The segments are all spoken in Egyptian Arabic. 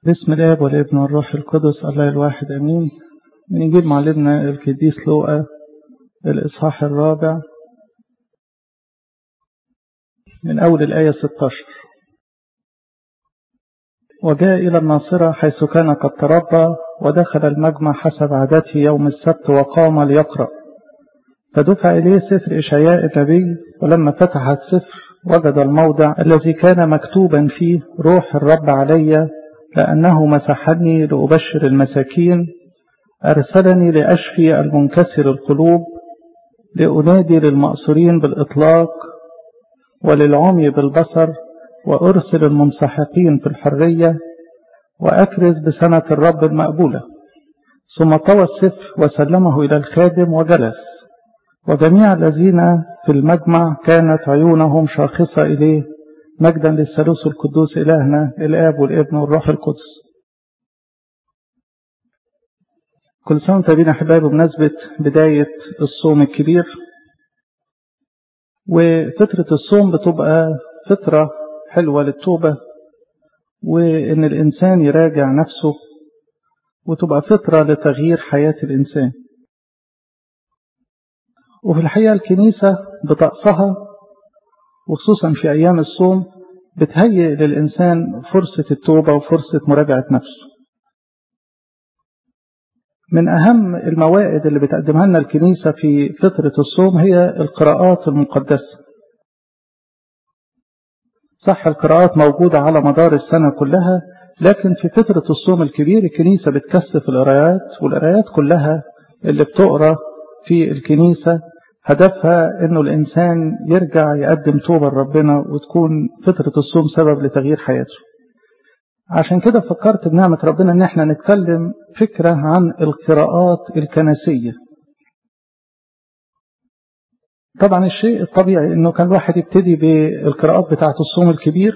بسم الاب والابن والروح القدس الله الواحد امين من انجيل معلمنا القديس لوقا الاصحاح الرابع من اول الايه 16 وجاء الى الناصره حيث كان قد تربى ودخل المجمع حسب عادته يوم السبت وقام ليقرا فدفع اليه سفر اشعياء النبي ولما فتح السفر وجد الموضع الذي كان مكتوبا فيه روح الرب علي لأنه مسحني لأبشر المساكين أرسلني لأشفي المنكسر القلوب لأنادي للمأسورين بالإطلاق وللعمي بالبصر وأرسل المنسحقين في الحرية وأكرز بسنة الرب المقبولة ثم طوى السفر وسلمه إلى الخادم وجلس وجميع الذين في المجمع كانت عيونهم شاخصة إليه مجدا للثالوث القدوس إلهنا الآب والابن والروح القدس كل سنة وانتم بينا أحبائي بمناسبة بداية الصوم الكبير وفترة الصوم بتبقى فترة حلوة للتوبة وإن الإنسان يراجع نفسه وتبقى فترة لتغيير حياة الإنسان وفي الحقيقة الكنيسة بطقسها وخصوصا في أيام الصوم بتهيئ للإنسان فرصة التوبة وفرصة مراجعة نفسه من أهم الموائد اللي بتقدمها لنا الكنيسة في فترة الصوم هي القراءات المقدسة صح القراءات موجودة على مدار السنة كلها لكن في فترة الصوم الكبير الكنيسة بتكثف القراءات والقراءات كلها اللي بتقرأ في الكنيسة هدفها انه الانسان يرجع يقدم توبة لربنا وتكون فترة الصوم سبب لتغيير حياته عشان كده فكرت بنعمة ربنا ان احنا نتكلم فكرة عن القراءات الكنسية طبعا الشيء الطبيعي انه كان الواحد يبتدي بالقراءات بتاعة الصوم الكبير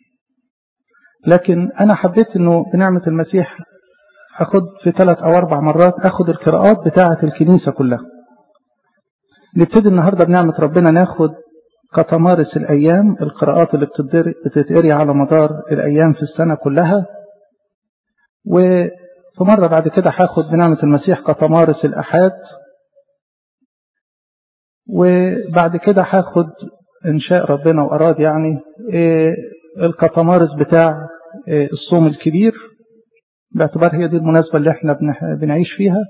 لكن انا حبيت انه بنعمة المسيح اخد في ثلاث او اربع مرات اخد القراءات بتاعة الكنيسة كلها نبتدي النهاردة بنعمة ربنا ناخد كتمارس الأيام القراءات اللي بتتقري على مدار الأيام في السنة كلها وفي مرة بعد كده هاخد بنعمة المسيح كتمارس الأحاد وبعد كده هاخد إن شاء ربنا وأراد يعني الكتمارس بتاع الصوم الكبير باعتبار هي دي المناسبة اللي احنا بنعيش فيها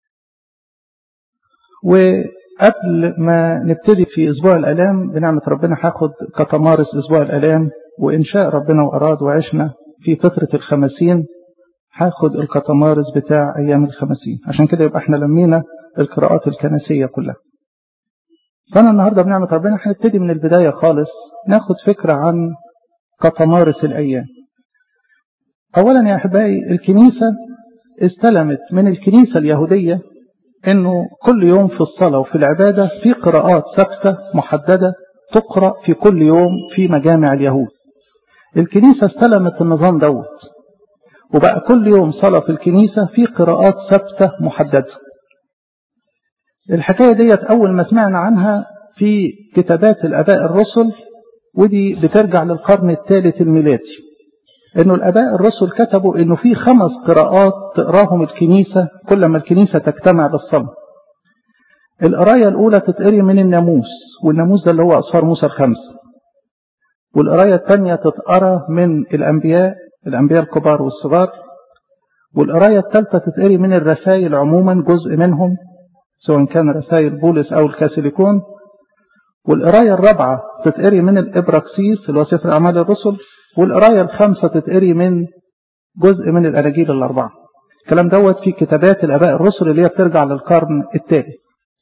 و قبل ما نبتدي في أسبوع الألام بنعمة ربنا هاخد كتمارس أسبوع الألام وإن شاء ربنا وأراد وعشنا في فترة الخمسين هاخد الكتمارس بتاع أيام الخمسين عشان كده يبقى احنا لمينا القراءات الكنسية كلها فأنا النهاردة بنعمة ربنا هنبتدي من البداية خالص ناخد فكرة عن كتمارس الأيام أولا يا أحبائي الكنيسة استلمت من الكنيسة اليهودية انه كل يوم في الصلاة وفي العبادة في قراءات ثابتة محددة تقرأ في كل يوم في مجامع اليهود الكنيسة استلمت النظام دوت وبقى كل يوم صلاة في الكنيسة في قراءات ثابتة محددة الحكاية ديت أول ما سمعنا عنها في كتابات الآباء الرسل ودي بترجع للقرن الثالث الميلادي انه الاباء الرسل كتبوا انه في خمس قراءات تقراهم الكنيسة كل ما الكنيسة تجتمع بالصلاة القراية الاولى تتقري من الناموس والناموس ده اللي هو اصفار موسى الخمسة والقراية الثانية تتقرى من الانبياء الانبياء الكبار والصغار والقراية الثالثة تتقري من الرسائل عموما جزء منهم سواء كان رسائل بولس او الكاثوليكون والقراية الرابعة تتقري من الابراكسيس اللي هو سفر اعمال الرسل والقراية الخامسة تتقري من جزء من الأناجيل الأربعة الكلام دوت في كتابات الآباء الرسل اللي هي بترجع للقرن الثالث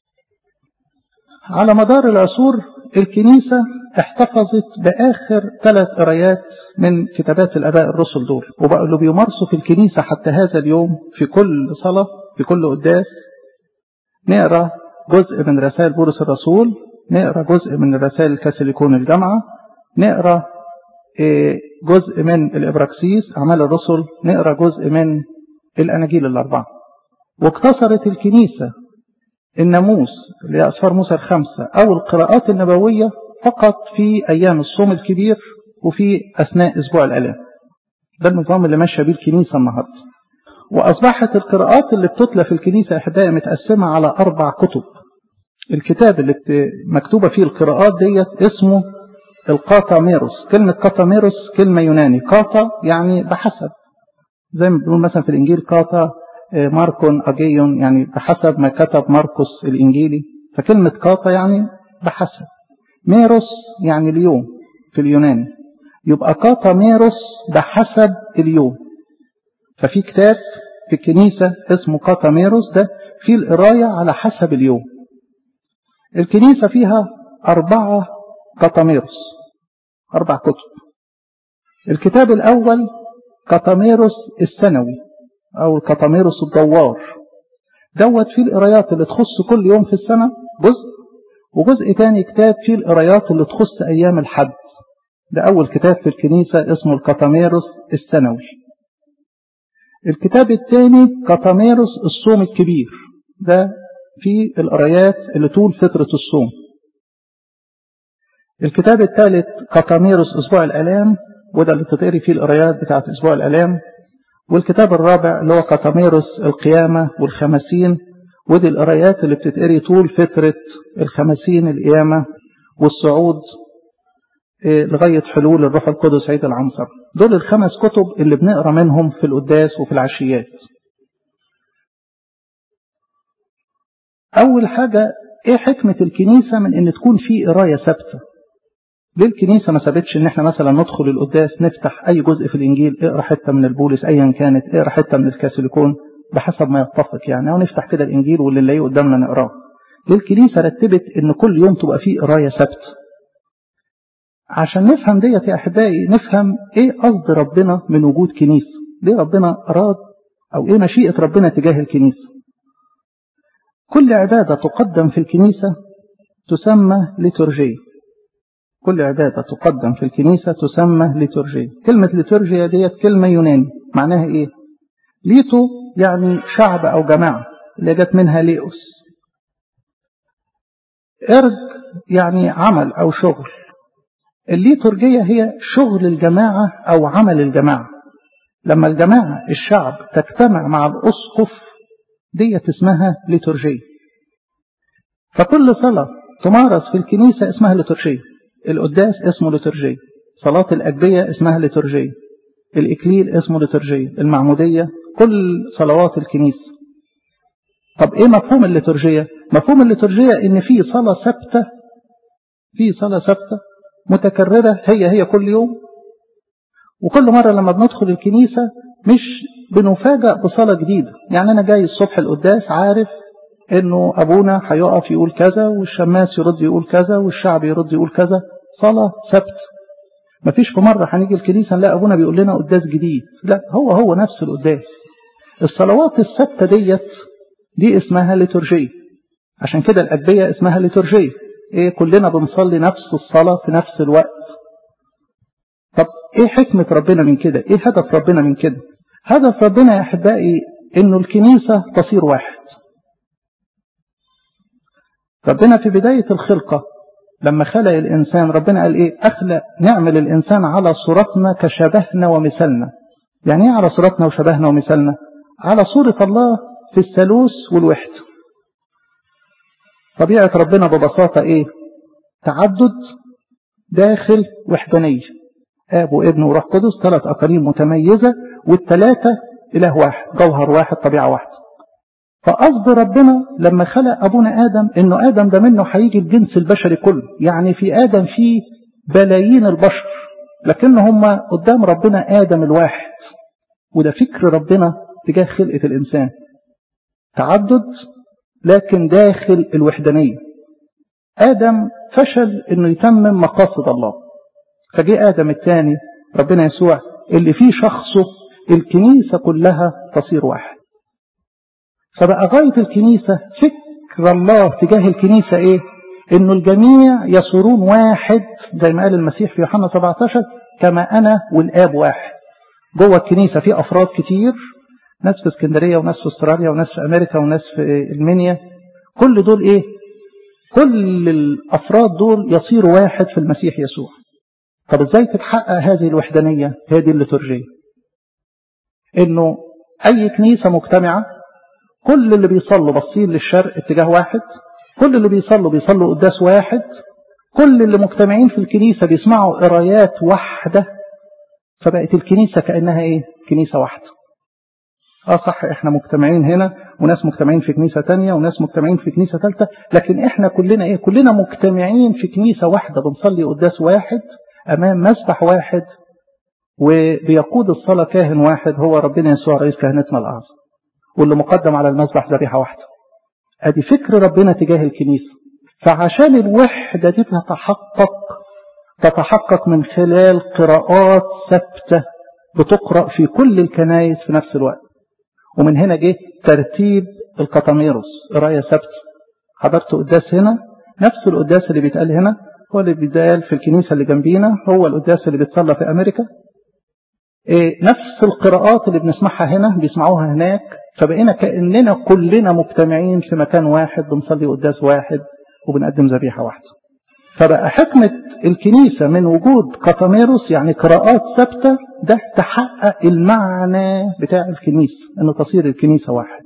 على مدار العصور الكنيسة احتفظت بآخر ثلاث قرايات من كتابات الآباء الرسل دول وبقوا اللي بيمارسوا في الكنيسة حتى هذا اليوم في كل صلاة في كل قداس نقرأ جزء من رسائل بولس الرسول نقرأ جزء من رسائل الكاثوليكون الجامعة نقرأ جزء من الإبراكسيس أعمال الرسل نقرأ جزء من الأناجيل الأربعة واقتصرت الكنيسة الناموس اللي هي أسفار موسى الخمسة أو القراءات النبوية فقط في أيام الصوم الكبير وفي أثناء أسبوع الآلام ده النظام اللي ماشيه بيه الكنيسه النهارده واصبحت القراءات اللي بتتلى في الكنيسه احداها متقسمه على اربع كتب الكتاب اللي مكتوبه فيه القراءات ديت اسمه القاطا ميروس كلمة قاطا ميروس كلمة يوناني قاطا يعني بحسب زي ما بنقول مثلا في الإنجيل قاطا ماركون أجيون يعني بحسب ما كتب ماركوس الإنجيلي فكلمة قاطا يعني بحسب ميروس يعني اليوم في اليوناني يبقى قاطا ميروس بحسب اليوم ففي كتاب في الكنيسة اسمه قاطا ميروس ده فيه القراية على حسب اليوم الكنيسة فيها أربعة قطميروس أربع كتب الكتاب الأول قطميروس السنوي أو القطميروس الدوار دوت فيه القرايات اللي تخص كل يوم في السنة جزء وجزء تاني كتاب فيه القرايات اللي تخص أيام الحد ده أول كتاب في الكنيسة اسمه القطميروس السنوي الكتاب الثاني قطميروس الصوم الكبير ده في القرايات اللي طول فترة الصوم الكتاب الثالث قطاميروس أسبوع الألام وده اللي تتقري فيه القرايات بتاعت أسبوع الألام والكتاب الرابع اللي هو قطاميروس القيامة والخمسين ودي القرايات اللي بتتقري طول فترة الخمسين القيامة والصعود لغاية حلول الروح القدس عيد العنصر دول الخمس كتب اللي بنقرا منهم في القداس وفي العشيات أول حاجة إيه حكمة الكنيسة من إن تكون في قراية ثابتة ليه الكنيسة ما سابتش إن إحنا مثلا ندخل القداس نفتح أي جزء في الإنجيل اقرا حتة من البولس أيا كانت اقرا حتة من الكاثوليكون بحسب ما يتفق يعني أو نفتح كده الإنجيل واللي نلاقيه قدامنا نقراه ليه الكنيسة رتبت إن كل يوم تبقى فيه قراية ثابتة عشان نفهم ديت يا أحبائي نفهم إيه قصد ربنا من وجود كنيسة ليه ربنا أراد أو إيه مشيئة ربنا تجاه الكنيسة كل عبادة تقدم في الكنيسة تسمى ليتورجية كل عبادة تقدم في الكنيسة تسمى ليتورجية كلمة ليتورجية ديت كلمة يوناني معناها إيه ليتو يعني شعب أو جماعة اللي جت منها ليئوس إرج يعني عمل أو شغل الليتورجية هي شغل الجماعة أو عمل الجماعة لما الجماعة الشعب تجتمع مع الأسقف ديت اسمها ليتورجية فكل صلاة تمارس في الكنيسة اسمها ليتورجية القداس اسمه ليتورجية صلاة الأجبية اسمها ليتورجية الإكليل اسمه ليتورجية المعمودية كل صلوات الكنيسة طب ايه مفهوم الليتورجية مفهوم الليتورجية ان في صلاة ثابتة في صلاة ثابتة متكررة هي هي كل يوم وكل مرة لما بندخل الكنيسة مش بنفاجأ بصلاة جديدة يعني أنا جاي الصبح القداس عارف إنه أبونا هيقف يقول كذا والشماس يرد يقول كذا والشعب يرد يقول كذا صلاة سبت مفيش في مرة هنيجي الكنيسة نلاقي أبونا بيقول لنا قداس جديد لا هو هو نفس القداس الصلوات الثابتة ديت دي اسمها ليتورجية عشان كده الأدبية اسمها ليتورجية إيه كلنا بنصلي نفس الصلاة في نفس الوقت طب إيه حكمة ربنا من كده إيه هدف ربنا من كده هدف ربنا يا أحبائي إنه الكنيسة تصير واحد ربنا في بداية الخلقة لما خلق الإنسان ربنا قال إيه أخلق نعمل الإنسان على صورتنا كشبهنا ومثلنا يعني إيه على صورتنا وشبهنا ومثلنا على صورة الله في الثالوث والوحدة طبيعة ربنا ببساطة إيه تعدد داخل وحدانية آب وابن وروح قدس ثلاث أقاليم متميزة والثلاثة إله واحد جوهر واحد طبيعة واحدة فقصد ربنا لما خلق أبونا آدم إنه آدم ده منه هيجي الجنس البشري كله يعني في آدم فيه بلايين البشر لكن هم قدام ربنا آدم الواحد وده فكر ربنا تجاه خلقة الإنسان تعدد لكن داخل الوحدانية آدم فشل إنه يتمم مقاصد الله فجاء آدم الثاني ربنا يسوع اللي فيه شخصه الكنيسة كلها تصير واحد فبقى غاية الكنيسة فكر الله تجاه الكنيسة ايه انه الجميع يصيرون واحد زي ما قال المسيح في يوحنا 17 كما انا والاب واحد جوه الكنيسة في افراد كتير ناس في اسكندرية وناس في استراليا وناس في امريكا وناس في المنيا كل دول ايه كل الافراد دول يصيروا واحد في المسيح يسوع طب ازاي تتحقق هذه الوحدانية هذه الليتورجية انه اي كنيسة مجتمعة كل اللي بيصلوا باصين للشرق اتجاه واحد كل اللي بيصلوا بيصلوا قداس واحد كل اللي مجتمعين في الكنيسة بيسمعوا قرايات واحدة فبقت الكنيسة كأنها ايه كنيسة واحدة اه صح احنا مجتمعين هنا وناس مجتمعين في كنيسة تانية وناس مجتمعين في كنيسة ثالثة لكن احنا كلنا ايه كلنا مجتمعين في كنيسة واحدة بنصلي قداس واحد امام مسبح واحد وبيقود الصلاة كاهن واحد هو ربنا يسوع رئيس كهنتنا الأعظم واللي مقدم على المسبح ذبيحة واحدة ادي فكر ربنا تجاه الكنيسة فعشان الوحدة دي تتحقق تتحقق من خلال قراءات ثابتة بتقرأ في كل الكنائس في نفس الوقت ومن هنا جه ترتيب القطميروس قراية ثابتة حضرت قداس هنا نفس القداس اللي بيتقال هنا هو اللي بيتقال في الكنيسة اللي جنبينا هو القداس اللي بيتصلى في أمريكا إيه نفس القراءات اللي بنسمعها هنا بيسمعوها هناك فبقينا كأننا كلنا مجتمعين في مكان واحد بنصلي قداس واحد وبنقدم ذبيحة واحدة فبقى حكمة الكنيسة من وجود قطميروس يعني قراءات ثابتة ده تحقق المعنى بتاع الكنيسة أن تصير الكنيسة واحد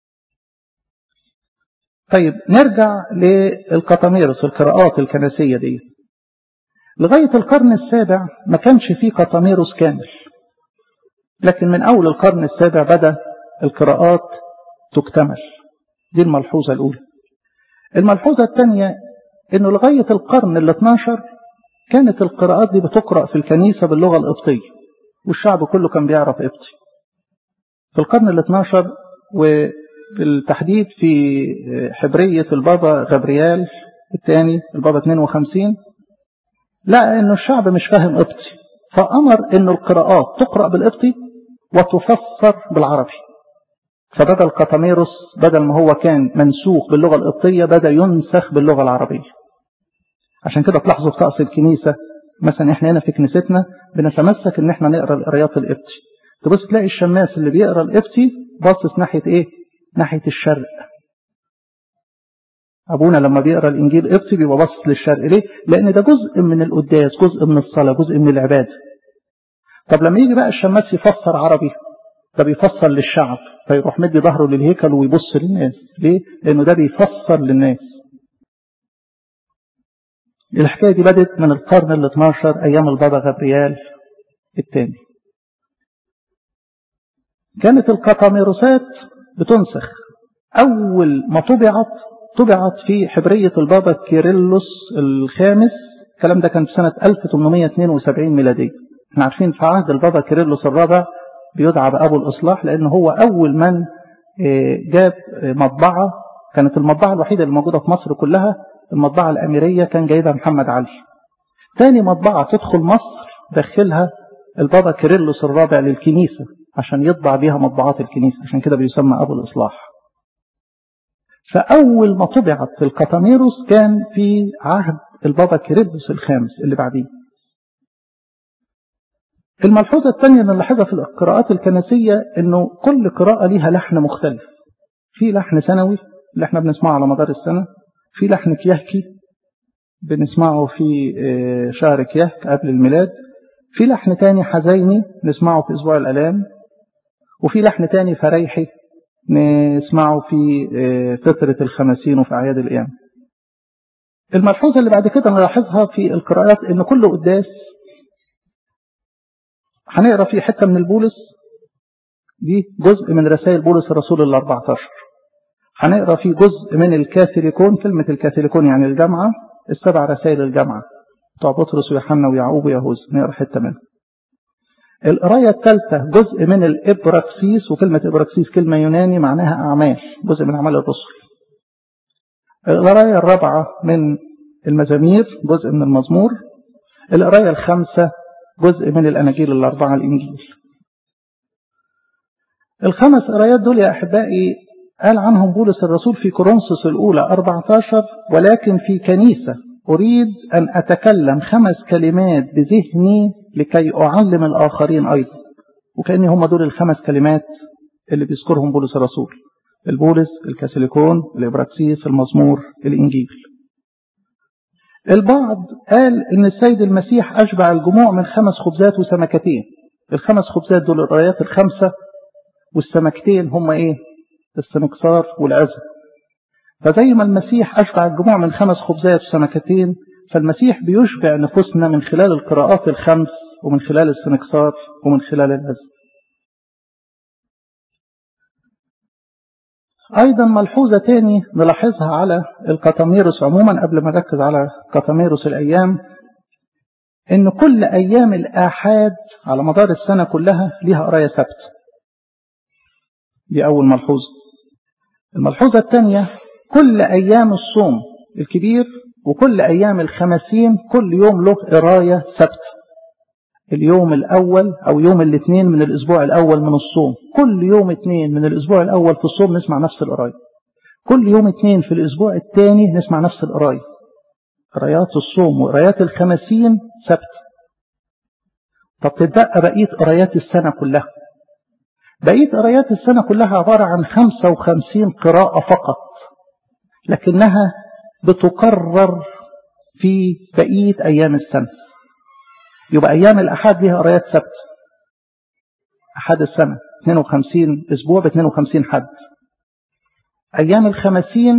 طيب نرجع للقطميروس القراءات الكنسية دي لغاية القرن السابع ما كانش فيه قطميروس كامل لكن من أول القرن السابع بدأ القراءات تكتمل دي الملحوظة الأولى الملحوظة الثانية أنه لغاية القرن ال 12 كانت القراءات دي بتقرأ في الكنيسة باللغة القبطية والشعب كله كان بيعرف قبطي في القرن ال 12 وبالتحديد في حبرية البابا غبريال الثاني البابا 52 لقى أنه الشعب مش فاهم قبطي فأمر أن القراءات تقرأ بالقبطي وتفسر بالعربي فبدل قطميروس بدل ما هو كان منسوخ باللغة القبطية بدأ ينسخ باللغة العربية عشان كده تلاحظوا في طقس الكنيسة مثلا احنا هنا في كنيستنا بنتمسك ان احنا نقرا القرايات القبطي تبص تلاقي الشماس اللي بيقرا القبطي باصص ناحيه ايه ناحيه الشرق ابونا لما بيقرا الانجيل قبطي بيبقى باصص للشرق ليه لان ده جزء من القداس جزء من الصلاه جزء من العباده طب لما يجي بقى الشماس يفسر عربي ده بيفسر للشعب فيروح مدي ظهره للهيكل ويبص للناس ليه لانه ده بيفسر للناس الحكاية دي بدت من القرن ال 12 أيام البابا غبريال الثاني كانت القطاميروسات بتنسخ أول ما طبعت طبعت في حبرية البابا كيرلس الخامس الكلام ده كان في سنة 1872 ميلادية احنا عارفين في عهد البابا كيرلس الرابع بيدعى بأبو الإصلاح لأنه هو أول من جاب مطبعة كانت المطبعة الوحيدة اللي موجودة في مصر كلها المطبعة الأميرية كان جايبها محمد علي ثاني مطبعة تدخل مصر دخلها البابا كيرلس الرابع للكنيسة عشان يطبع بيها مطبعات الكنيسة عشان كده بيسمى أبو الإصلاح فأول ما طبعت القطاميروس كان في عهد البابا كيرلس الخامس اللي بعديه الملحوظة الثانية اللي نلاحظها في القراءات الكنسية انه كل قراءة ليها لحن مختلف في لحن سنوي اللي احنا بنسمعه على مدار السنة في لحن كيهكي بنسمعه في شهر كيهك قبل الميلاد في لحن تاني حزيني نسمعه في أسبوع الألام وفي لحن تاني فريحي نسمعه في فترة الخمسين وفي أعياد الأيام الملحوظة اللي بعد كده نلاحظها في القراءات ان كل قداس هنقرا فيه حتة من البولس دي جزء من رسائل بولس الرسول ال 14 هنقرا فيه جزء من الكاثوليكون كلمة الكاثوليكون يعني الجامعة السبع رسائل الجامعة بتوع بطرس ويوحنا ويعقوب ويهوذا نقرا حتة منها القراية الثالثة جزء من الإبراكسيس وكلمة إبراكسيس كلمة يوناني معناها أعمال جزء من أعمال الرسل القراية الرابعة من المزامير جزء من المزمور القراية الخامسة جزء من الأناجيل الأربعة الإنجيل الخمس قرايات دول يا أحبائي قال عنهم بولس الرسول في كورنثوس الأولى 14 ولكن في كنيسة أريد أن أتكلم خمس كلمات بذهني لكي أعلم الآخرين أيضا وكأن هم دول الخمس كلمات اللي بيذكرهم بولس الرسول البولس الكاثوليكون الإبراكسيس المزمور الإنجيل البعض قال ان السيد المسيح اشبع الجموع من خمس خبزات وسمكتين الخمس خبزات دول الرايات الخمسة والسمكتين هم ايه السنكسار والعزم فزي ما المسيح أشبع الجموع من خمس خبزات وسمكتين فالمسيح بيشبع نفوسنا من خلال القراءات الخمس ومن خلال السنكسار ومن خلال العزم أيضا ملحوظة تاني نلاحظها على القطاميروس عموما قبل ما نركز على قطاميروس الأيام إن كل أيام الآحاد على مدار السنة كلها ليها قراية ثابتة دي أول ملحوظة الملحوظة الثانية كل أيام الصوم الكبير وكل أيام الخمسين كل يوم له قراية ثابتة اليوم الأول أو يوم الاثنين من الأسبوع الأول من الصوم كل يوم اثنين من الأسبوع الأول في الصوم نسمع نفس القراية كل يوم اثنين في الأسبوع الثاني نسمع نفس القراية قرايات الصوم وقرايات الخمسين ثابتة طب تتبقى بقية قرايات السنة كلها بقية قرايات السنة كلها عبارة عن 55 قراءة فقط لكنها بتكرر في بقية أيام السنة يبقى أيام الأحد لها قرايات ثابتة أحد السنة 52 أسبوع ب 52 حد أيام الخمسين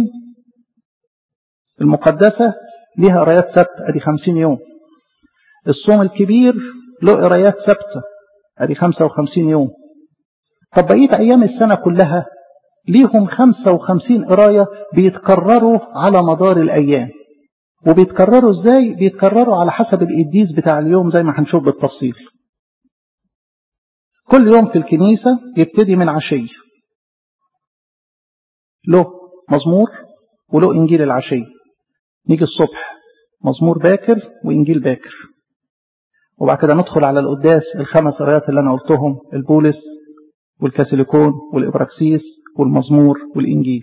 المقدسة لها قرايات ثابتة أدي 50 يوم الصوم الكبير له قرايات ثابتة أدي 55 يوم طب بقية أيام السنة كلها ليهم 55 قراية بيتكرروا على مدار الأيام وبيتكرروا ازاي بيتكرروا على حسب القديس بتاع اليوم زي ما هنشوف بالتفصيل كل يوم في الكنيسة يبتدي من عشية له مزمور وله إنجيل العشية نيجي الصبح مزمور باكر وإنجيل باكر وبعد كده ندخل على القداس الخمس قرايات اللي أنا قلتهم البولس والكاثوليكون والإبراكسيس والمزمور والإنجيل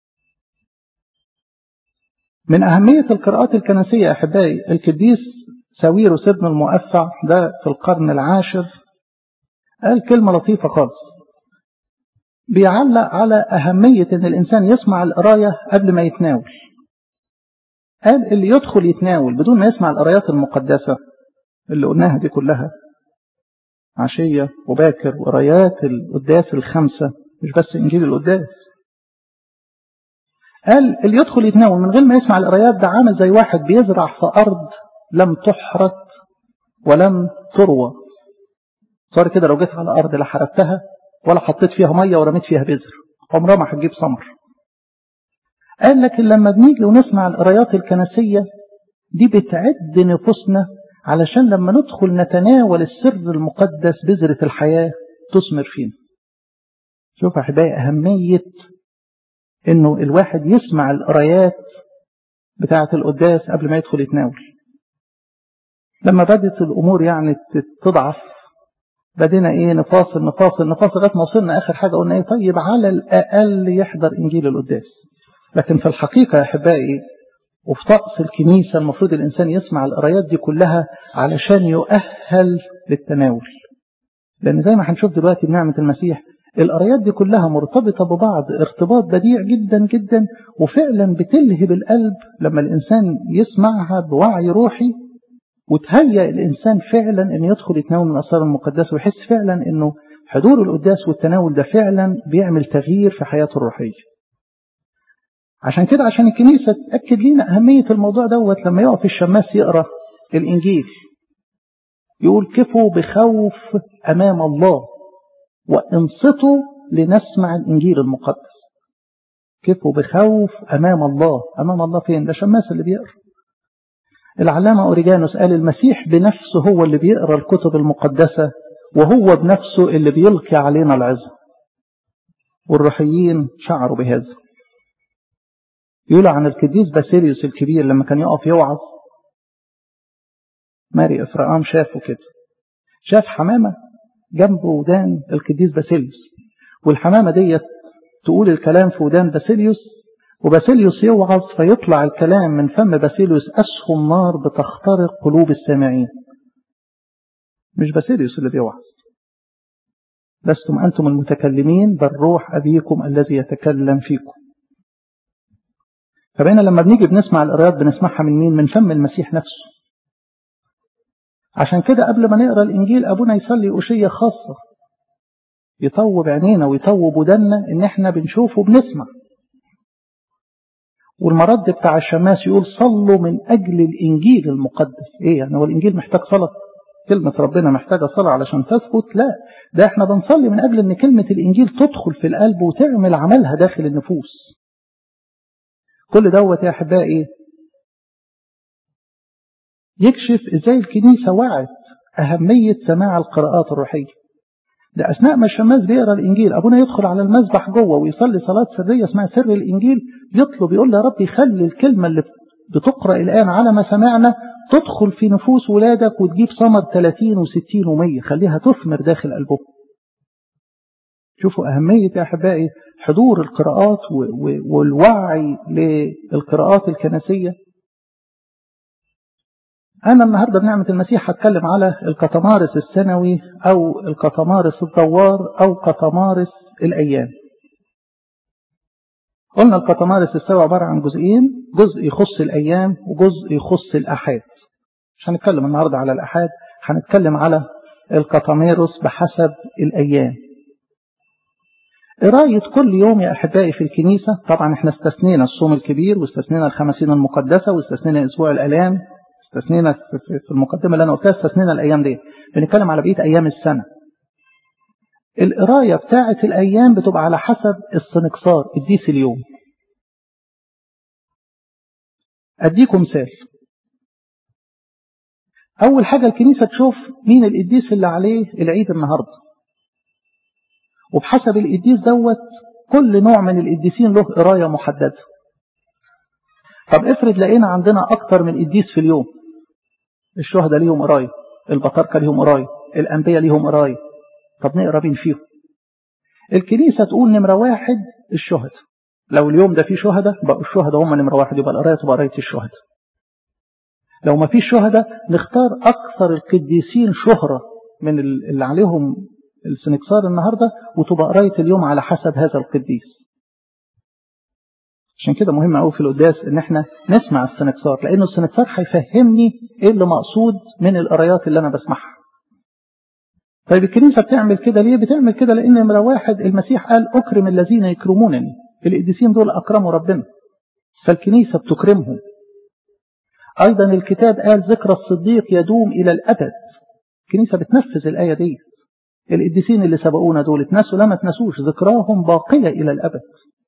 من أهمية القراءات الكنسية أحبائي القديس ساويروس ابن المؤفع ده في القرن العاشر قال كلمة لطيفة خالص بيعلق على أهمية أن الإنسان يسمع القراية قبل ما يتناول قال اللي يدخل يتناول بدون ما يسمع القرايات المقدسة اللي قلناها دي كلها عشية وباكر وقرايات القداس الخمسة مش بس إنجيل القداس قال اللي يدخل يتناول من غير ما يسمع القرايات ده عامل زي واحد بيزرع في أرض لم تحرث ولم تروى صار كده لو جيت على أرض لا حرثتها ولا حطيت فيها مية ورميت فيها بذر عمرها ما هتجيب ثمر قال لكن لما بنيجي ونسمع القرايات الكنسية دي بتعد نفوسنا علشان لما ندخل نتناول السر المقدس بذرة الحياة تثمر فينا شوف أحبائي أهمية إنه الواحد يسمع القرايات بتاعة القداس قبل ما يدخل يتناول لما بدت الأمور يعني تضعف بدينا إيه نفاصل نفاصل نفاصل لغاية ما وصلنا آخر حاجة قلنا إيه طيب على الأقل يحضر إنجيل القداس لكن في الحقيقة يا أحبائي وفي طقس الكنيسة المفروض الإنسان يسمع القرايات دي كلها علشان يؤهل للتناول لأن زي ما هنشوف دلوقتي بنعمة المسيح القرايات دي كلها مرتبطة ببعض ارتباط بديع جدا جدا وفعلا بتلهب القلب لما الإنسان يسمعها بوعي روحي وتهيأ الإنسان فعلا أن يدخل يتناول من الأسرار المقدسة ويحس فعلا أنه حضور القداس والتناول ده فعلا بيعمل تغيير في حياته الروحية عشان كده عشان الكنيسة تأكد لنا أهمية الموضوع دوت لما يقف الشماس يقرأ الإنجيل يقول كفوا بخوف أمام الله وانصتوا لنسمع الإنجيل المقدس كفوا بخوف أمام الله أمام الله فين ده شماس اللي بيقرأ العلامة أوريجانوس قال المسيح بنفسه هو اللي بيقرأ الكتب المقدسة وهو بنفسه اللي بيلقي علينا العزم والروحيين شعروا بهذا يقول عن القديس باسيليوس الكبير لما كان يقف يوعظ ماري إفرقام شافه كده شاف حمامة جنب ودان القديس باسيليوس والحمامة ديت تقول الكلام في ودان باسيليوس وباسيليوس يوعظ فيطلع الكلام من فم باسيليوس أسهم نار بتخترق قلوب السامعين مش باسيليوس اللي بيوعظ لستم أنتم المتكلمين بل روح أبيكم الذي يتكلم فيكم فبقينا لما بنيجي بنسمع القراءات بنسمعها من مين من فم المسيح نفسه عشان كده قبل ما نقرا الانجيل ابونا يصلي اوشيه خاصه يطوب عينينا ويطوب ودنا ان احنا بنشوف وبنسمع والمرد بتاع الشماس يقول صلوا من اجل الانجيل المقدس ايه يعني هو الانجيل محتاج صلاه كلمة ربنا محتاجة صلاة علشان تثبت لا ده احنا بنصلي من أجل أن كلمة الإنجيل تدخل في القلب وتعمل عملها داخل النفوس كل دوت يا أحبائي يكشف إزاي الكنيسة وعت أهمية سماع القراءات الروحية ده أثناء ما الشماس بيقرأ الإنجيل أبونا يدخل على المسبح جوه ويصلي صلاة سرية اسمها سر الإنجيل يطلب يقول يا رب يخلي الكلمة اللي بتقرأ الآن على ما سمعنا تدخل في نفوس ولادك وتجيب ثمر 30 و60 و100 خليها تثمر داخل قلبهم شوفوا أهمية يا أحبائي حضور القراءات والوعي للقراءات الكنسية أنا النهاردة بنعمة المسيح هتكلم على القطمارس السنوي أو القطمارس الدوار أو قطمارس الأيام قلنا القطمارس السنوي عبارة عن جزئين جزء يخص الأيام وجزء يخص الأحاد مش هنتكلم النهاردة على الأحاد هنتكلم على القطميرس بحسب الأيام قراية كل يوم يا أحبائي في الكنيسة طبعا احنا استثنينا الصوم الكبير واستثنينا الخمسين المقدسة واستثنينا أسبوع الألام استثنينا في المقدمة اللي أنا قلتها استثنينا الأيام دي بنتكلم على بقية أيام السنة القراية بتاعة الأيام بتبقى على حسب السنكسار الديس اليوم أديكم مثال أول حاجة الكنيسة تشوف مين القديس اللي عليه العيد النهاردة وبحسب القديس دوت كل نوع من القديسين له قراية محددة طب افرض لقينا عندنا أكتر من قديس في اليوم الشهداء ليهم قراية البطاركة ليهم قراية الأنبياء ليهم قراية طب نقرا مين فيهم الكنيسة تقول نمرة واحد الشهداء لو اليوم ده فيه شهداء بقوا الشهداء هم نمرة واحد يبقى القراية تبقى قراية الشهداء لو ما فيش شهداء نختار أكثر القديسين شهرة من اللي عليهم السنكسار النهاردة وتبقى قراية اليوم على حسب هذا القديس عشان كده مهم قوي في القداس ان احنا نسمع السنكسار لانه السنكسار هيفهمني ايه اللي مقصود من القرايات اللي انا بسمعها طيب الكنيسة بتعمل كده ليه بتعمل كده لان نمرة واحد المسيح قال اكرم الذين يكرمونني القديسين دول اكرموا ربنا فالكنيسة بتكرمهم ايضا الكتاب قال ذكر الصديق يدوم الى الابد الكنيسة بتنفذ الاية دي القديسين اللي سبقونا دول اتنسوا لا ما تنسوش ذكراهم باقية الى الابد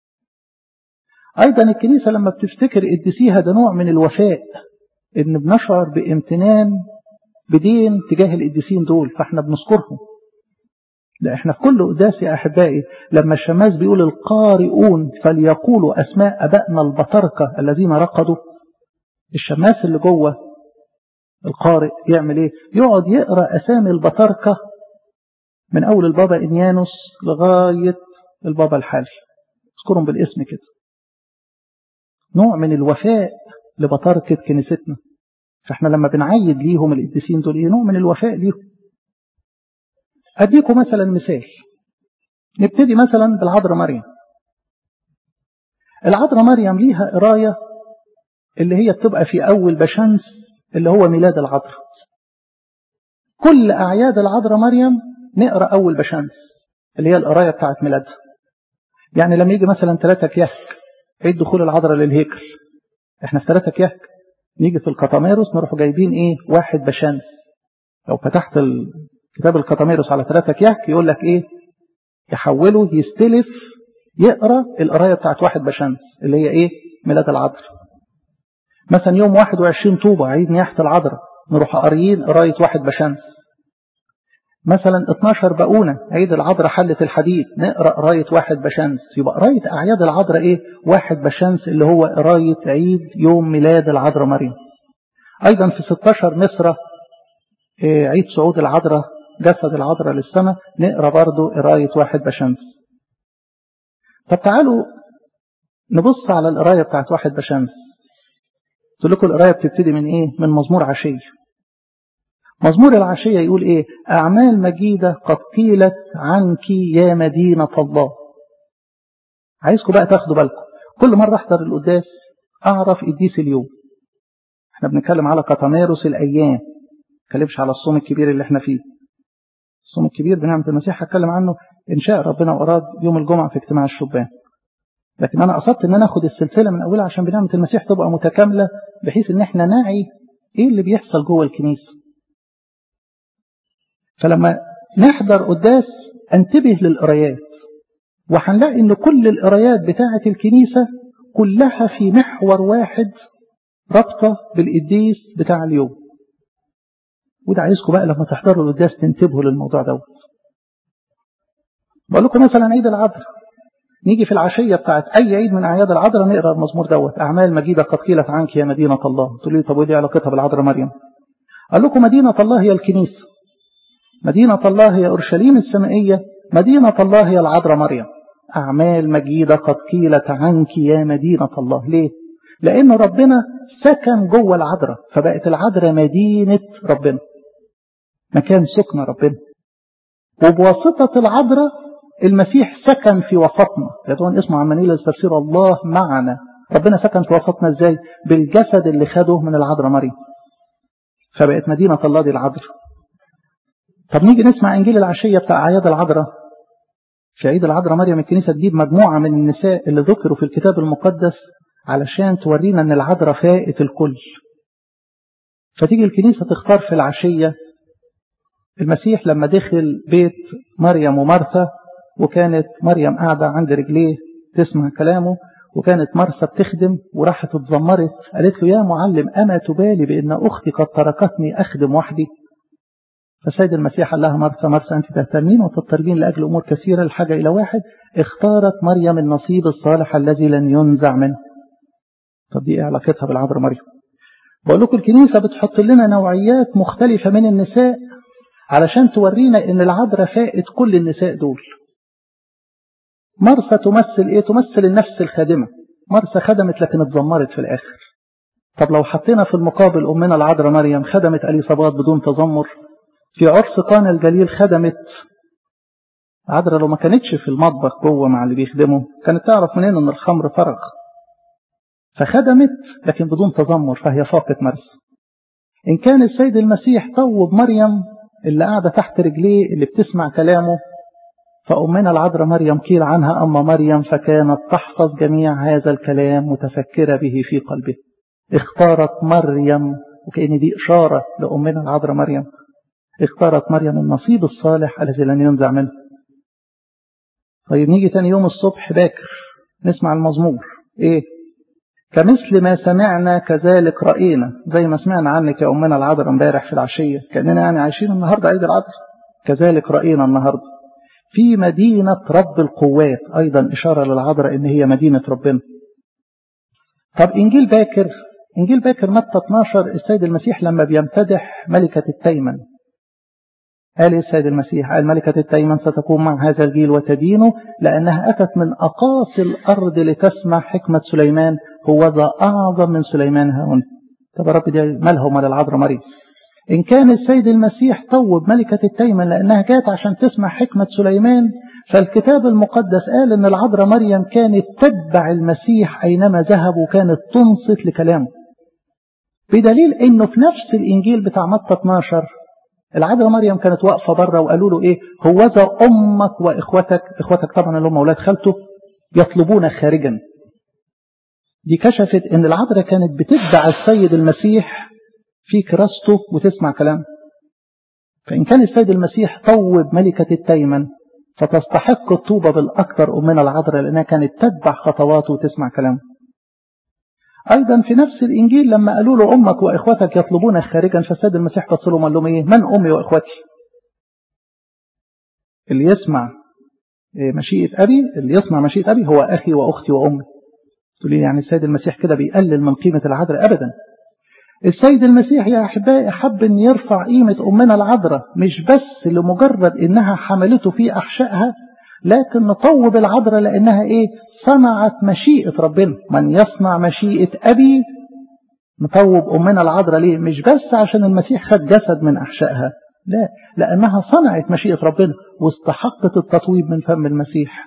أيضا الكنيسة لما بتفتكر قديسيها ده نوع من الوفاء إن بنشعر بامتنان بدين تجاه القديسين دول فاحنا بنذكرهم لا احنا في كل قداس يا أحبائي لما الشماس بيقول القارئون فليقولوا أسماء أبائنا البطركة الذين رقدوا الشماس اللي جوه القارئ يعمل ايه يقعد يقرأ أسامي البطركة من أول البابا إنيانوس لغاية البابا الحالي اذكرهم بالاسم كده نوع من الوفاء لبطاركة كنيستنا فاحنا لما بنعيد ليهم القديسين دول ايه نوع من الوفاء ليهم اديكم مثلا مثال نبتدي مثلا بالعذراء مريم العذراء مريم ليها قرايه اللي هي بتبقى في اول بشمس اللي هو ميلاد العذراء كل اعياد العذراء مريم نقرا اول بشمس اللي هي القرايه بتاعت ميلادها يعني لما يجي مثلا ثلاثة كيهك عيد دخول العذراء للهيكل احنا في ثلاثة كيهك نيجي في القطاميروس نروح جايبين ايه واحد بشمس لو فتحت كتاب القطاميروس على ثلاثة كيهك يقول لك ايه يحوله يستلف يقرا القرايه بتاعت واحد بشمس اللي هي ايه ميلاد العذراء مثلا يوم 21 طوبة عيد نياحة العذراء نروح قاريين قراية واحد بشمس مثلا 12 بقونة عيد العذراء حلة الحديد نقرأ قراية واحد بشمس يبقى قراية أعياد العذراء إيه واحد بشمس اللي هو قراية عيد يوم ميلاد العذراء مريم أيضا في 16 مصر إيه عيد صعود العذراء جسد العذراء للسماء نقرأ برضو قراية واحد بشمس طب تعالوا نبص على القراية بتاعت واحد بشمس قلت لكم القراية بتبتدي من إيه من مزمور عشية مزمور العشية يقول إيه أعمال مجيدة قد قيلت عنك يا مدينة الله عايزكم بقى تاخدوا بالكم كل مرة أحضر القداس أعرف قديس اليوم احنا بنتكلم على قطميروس الأيام نتكلمش على الصوم الكبير اللي احنا فيه الصوم الكبير بنعمة المسيح هتكلم عنه إن شاء ربنا وأراد يوم الجمعة في اجتماع الشبان لكن أنا قصدت إن أنا أخد السلسلة من أولها عشان بنعمة المسيح تبقى متكاملة بحيث إن إحنا نعي إيه اللي بيحصل جوه الكنيسة فلما نحضر قداس انتبه للقرايات وهنلاقي إن كل القرايات بتاعة الكنيسة كلها في محور واحد رابطة بالقديس بتاع اليوم وده عايزكم بقى لما تحضروا القداس تنتبهوا للموضوع دوت بقول لكم مثلا عيد العذراء نيجي في العشية بتاعت أي عيد من أعياد العذراء نقرأ المزمور دوت أعمال مجيدة قد قيلت عنك يا مدينة الله تقول لي طب ودي علاقتها بالعذراء مريم قال لكم مدينة الله هي الكنيسة مدينة الله هي أورشليم السمائية مدينة الله هي العذراء مريم أعمال مجيدة قد قيلت عنك يا مدينة الله ليه؟ لأن ربنا سكن جوه العذراء فبقت العذراء مدينة ربنا مكان سكن ربنا وبواسطة العذراء المسيح سكن في وسطنا يدون اسمه عمانيل يستفسير الله معنا ربنا سكن في وسطنا ازاي بالجسد اللي خده من العذراء مريم فبقت مدينة الله دي العذراء طب نيجي نسمع انجيل العشية بتاع اعياد العذراء في عيد العذراء مريم الكنيسة تجيب مجموعة من النساء اللي ذكروا في الكتاب المقدس علشان تورينا ان العذراء فائت الكل فتيجي الكنيسة تختار في العشية المسيح لما دخل بيت مريم ومرثا وكانت مريم قاعدة عند رجليه تسمع كلامه وكانت مرثا بتخدم وراحت اتذمرت قالت له يا معلم أما تبالي بأن أختي قد تركتني أخدم وحدي فسيد المسيح قال لها مرثا مرثا أنت تهتمين وتضطربين لأجل أمور كثيرة الحاجة إلى واحد اختارت مريم النصيب الصالح الذي لن ينزع منه طب دي ايه علاقتها بالعذراء مريم بقول لكم الكنيسة بتحط لنا نوعيات مختلفة من النساء علشان تورينا ان العذراء فائت كل النساء دول مرسى تمثل ايه تمثل النفس الخادمة مرسى خدمت لكن اتذمرت في الاخر طب لو حطينا في المقابل امنا العذراء مريم خدمت اليصابات بدون تذمر في عرس قانا الجليل خدمت عذراء لو ما كانتش في المطبخ جوه مع اللي بيخدموا كانت تعرف منين ان الخمر فرغ فخدمت لكن بدون تذمر فهي فاقت مرسى إن كان السيد المسيح طوب مريم اللي قاعدة تحت رجليه اللي بتسمع كلامه فأمنا العذراء مريم قيل عنها أما مريم فكانت تحفظ جميع هذا الكلام متفكرة به في قلبه اختارت مريم وكأن دي إشارة لأمنا العذراء مريم اختارت مريم النصيب الصالح الذي لن ينزع منه طيب نيجي تاني يوم الصبح باكر نسمع المزمور ايه كمثل ما سمعنا كذلك رأينا زي ما سمعنا عنك يا أمنا العذراء امبارح في العشية كأننا يعني عايشين النهاردة عيد العذراء كذلك رأينا النهاردة في مدينة رب القوات أيضا إشارة للعذراء إن هي مدينة ربنا طب إنجيل باكر إنجيل باكر متى 12 السيد المسيح لما بيمتدح ملكة التيمن قال السيد المسيح قال ملكة التيمن ستكون مع هذا الجيل وتدينه لأنها أتت من أقاصي الأرض لتسمع حكمة سليمان هو ذا أعظم من سليمان هون طب رب دي مالها ومال العذراء مريم إن كان السيد المسيح طوب ملكة التيمن لأنها جات عشان تسمع حكمة سليمان فالكتاب المقدس قال أن العذراء مريم كانت تتبع المسيح أينما ذهب وكانت تنصت لكلامه بدليل أنه في نفس الإنجيل بتاع متى 12 العذراء مريم كانت واقفة بره وقالوا له إيه هوذا أمك وإخوتك إخوتك طبعا اللي هم أولاد خالته يطلبون خارجا دي كشفت ان العذراء كانت بتتبع السيد المسيح في كراسته وتسمع كلامه فإن كان السيد المسيح طوب ملكة التيمن فتستحق الطوبة بالأكثر أمنا العذراء لأنها كانت تتبع خطواته وتسمع كلامه أيضا في نفس الإنجيل لما قالوا له أمك وإخوتك يطلبون خارجا فالسيد المسيح بص لهم قال لهم إيه من أمي وإخوتي اللي يسمع مشيئة أبي اللي يسمع مشيئة أبي هو أخي وأختي وأمي تقول يعني السيد المسيح كده بيقلل من قيمة العذراء أبدا السيد المسيح يا أحبائي حب أن يرفع قيمة أمنا العذراء مش بس لمجرد إنها حملته في أحشائها لكن نطوب العذراء لأنها إيه صنعت مشيئة ربنا من يصنع مشيئة أبي نطوب أمنا العذراء ليه مش بس عشان المسيح خد جسد من أحشائها لا لأنها صنعت مشيئة ربنا واستحقت التطويب من فم المسيح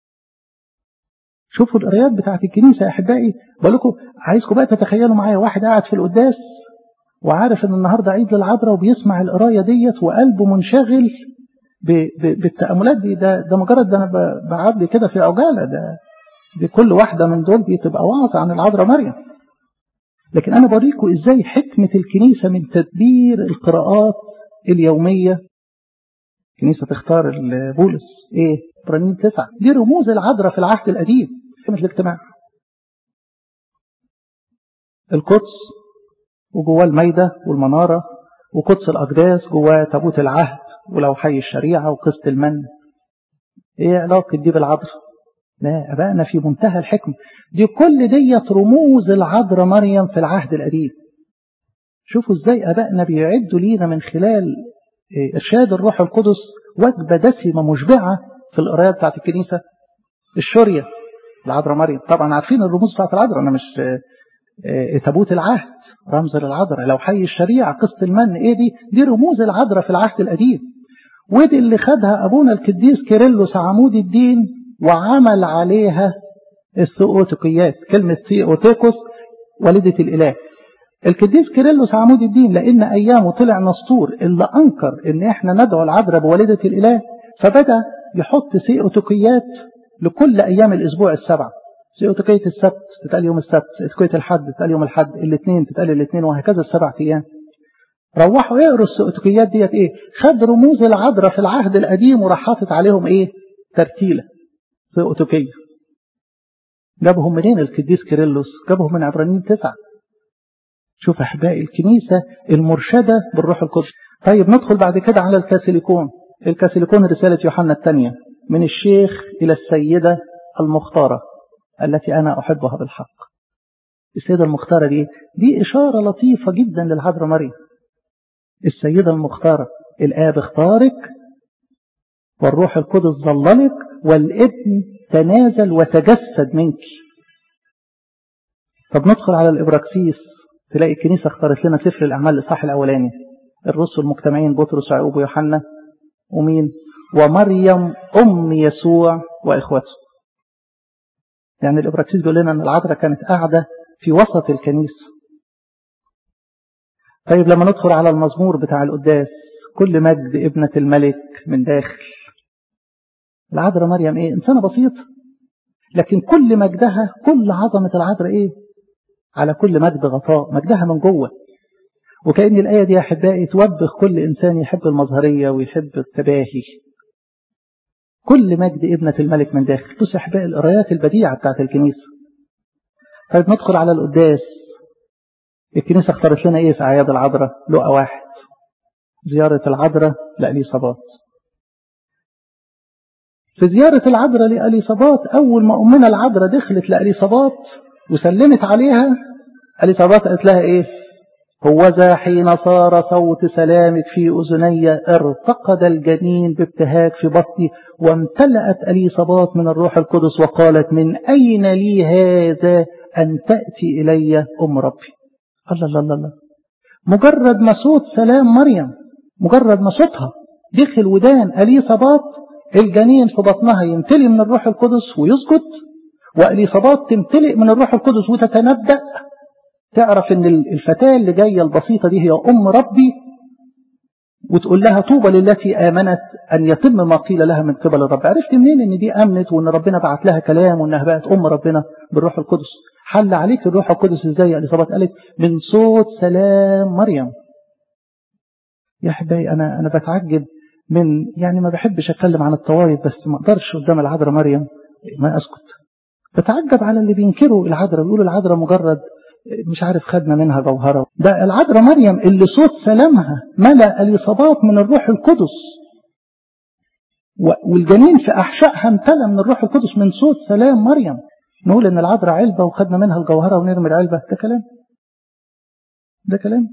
شوفوا القرايات بتاعت الكنيسة يا أحبائي بقول لكم عايزكم بقى تتخيلوا معايا واحد قاعد في القداس وعارف ان النهاردة عيد للعذراء وبيسمع القراية ديت وقلبه منشغل بالتأملات دي ده ده مجرد ده أنا بعدي كده في عجالة ده دي كل واحدة من دول دي تبقى وعظة عن العذراء مريم لكن أنا بوريكم إزاي حكمة الكنيسة من تدبير القراءات اليومية الكنيسة تختار بولس إيه برانين تسعة دي رموز العذراء في العهد القديم حكمة الاجتماع القدس وجواه الميدة والمنارة وقدس الأقداس جواه تابوت العهد ولو حي الشريعة وقسط المن ايه علاقة دي بالعذراء لا أبائنا في منتهى الحكم دي كل ديت رموز العذراء مريم في العهد القديم شوفوا ازاي أبائنا بيعدوا لينا من خلال إرشاد الروح القدس وجبة دسمة مشبعة في القرايات بتاعت الكنيسة الشورية العذراء مريم طبعا عارفين الرموز بتاعت العذراء أنا مش تابوت العهد رمز للعذراء لو حي الشريعة قسط المن ايه دي دي رموز العذراء في العهد القديم ودي اللي خدها أبونا القديس كيرلس عمود الدين وعمل عليها الثيوتيقيات كلمة ثيوتيكوس والدة الإله القديس كيرلس عمود الدين لأن أيامه طلع نسطور اللي أنكر إن إحنا ندعو العذراء بوالدة الإله فبدأ يحط ثيوتيقيات لكل أيام الأسبوع السبعة ثيوتيقية السبت تتقال يوم السبت ثيوتيقية الحد تتقال يوم الحد الاثنين تتقال الاثنين وهكذا السبع أيام روحوا يقروا الثيوتيقيات ديت ايه خد رموز العذراء في العهد القديم وراح حاطط عليهم ايه ترتيله ثيوتيقيه جابهم منين القديس كيرلس جابهم من عبرانيين تسعة شوف احبائي الكنيسة المرشدة بالروح القدس طيب ندخل بعد كده على الكاثوليكون الكاثوليكون رسالة يوحنا الثانية من الشيخ إلى السيدة المختارة التي أنا أحبها بالحق السيدة المختارة دي دي إشارة لطيفة جدا للعذراء مريم السيدة المختارة الآب اختارك والروح القدس ظللك والابن تنازل وتجسد منك طب ندخل على الإبراكسيس تلاقي الكنيسة اختارت لنا سفر الأعمال الإصحاح الأولاني الرسل المجتمعين بطرس ويعقوب ويوحنا ومين ومريم أم يسوع وإخوته يعني الإبراكسيس بيقول لنا أن العذراء كانت قاعدة في وسط الكنيسة طيب لما ندخل على المزمور بتاع القداس كل مجد ابنة الملك من داخل العذراء مريم ايه انسانة بسيطة لكن كل مجدها كل عظمة العذراء ايه على كل مجد غطاء مجدها من جوه وكأن الآية دي يا أحبائي توبخ كل إنسان يحب المظهرية ويحب التباهي كل مجد ابنة الملك من داخل بص أحبائي القرايات البديعة بتاعت الكنيسة طيب ندخل على القداس الكنيسة اختارت لنا ايه في أعياد العذراء لقى واحد زيارة العذراء لأليصابات في زيارة العذراء لأليصابات أول ما أمنا العذراء دخلت لأليصابات وسلمت عليها أليصابات قالت لها إيه هوذا حين صار صوت سلامك في أذني ارتقد الجنين بابتهاج في بطني وامتلأت أليصابات من الروح القدس وقالت من أين لي هذا أن تأتي إلي أم ربي الله الله الله الله مجرد ما صوت سلام مريم مجرد ما صوتها دخل ودان أليصابات الجنين في بطنها يمتلئ من الروح القدس ويسكت وأليصابات تمتلئ من الروح القدس وتتنبأ تعرف ان الفتاة اللي جاية البسيطة دي هي أم ربي وتقول لها طوبى للتي آمنت أن يتم ما قيل لها من قبل الرب عرفت منين ان دي أمنت وان ربنا بعت لها كلام وانها بقت أم ربنا بالروح القدس حل عليك الروح القدس ازاي اليصابات قالت من صوت سلام مريم يا حبايبي انا انا بتعجب من يعني ما بحبش اتكلم عن الطوائف بس ما اقدرش قدام العذراء مريم ما اسكت بتعجب على اللي بينكروا العذراء بيقولوا العذراء مجرد مش عارف خدنا منها جوهرة ده العذراء مريم اللي صوت سلامها ملأ اليصابات من الروح القدس والجنين في أحشائها امتلأ من الروح القدس من صوت سلام مريم نقول ان العذراء علبة وخدنا منها الجوهرة ونرمي العلبة ده كلام ده كلام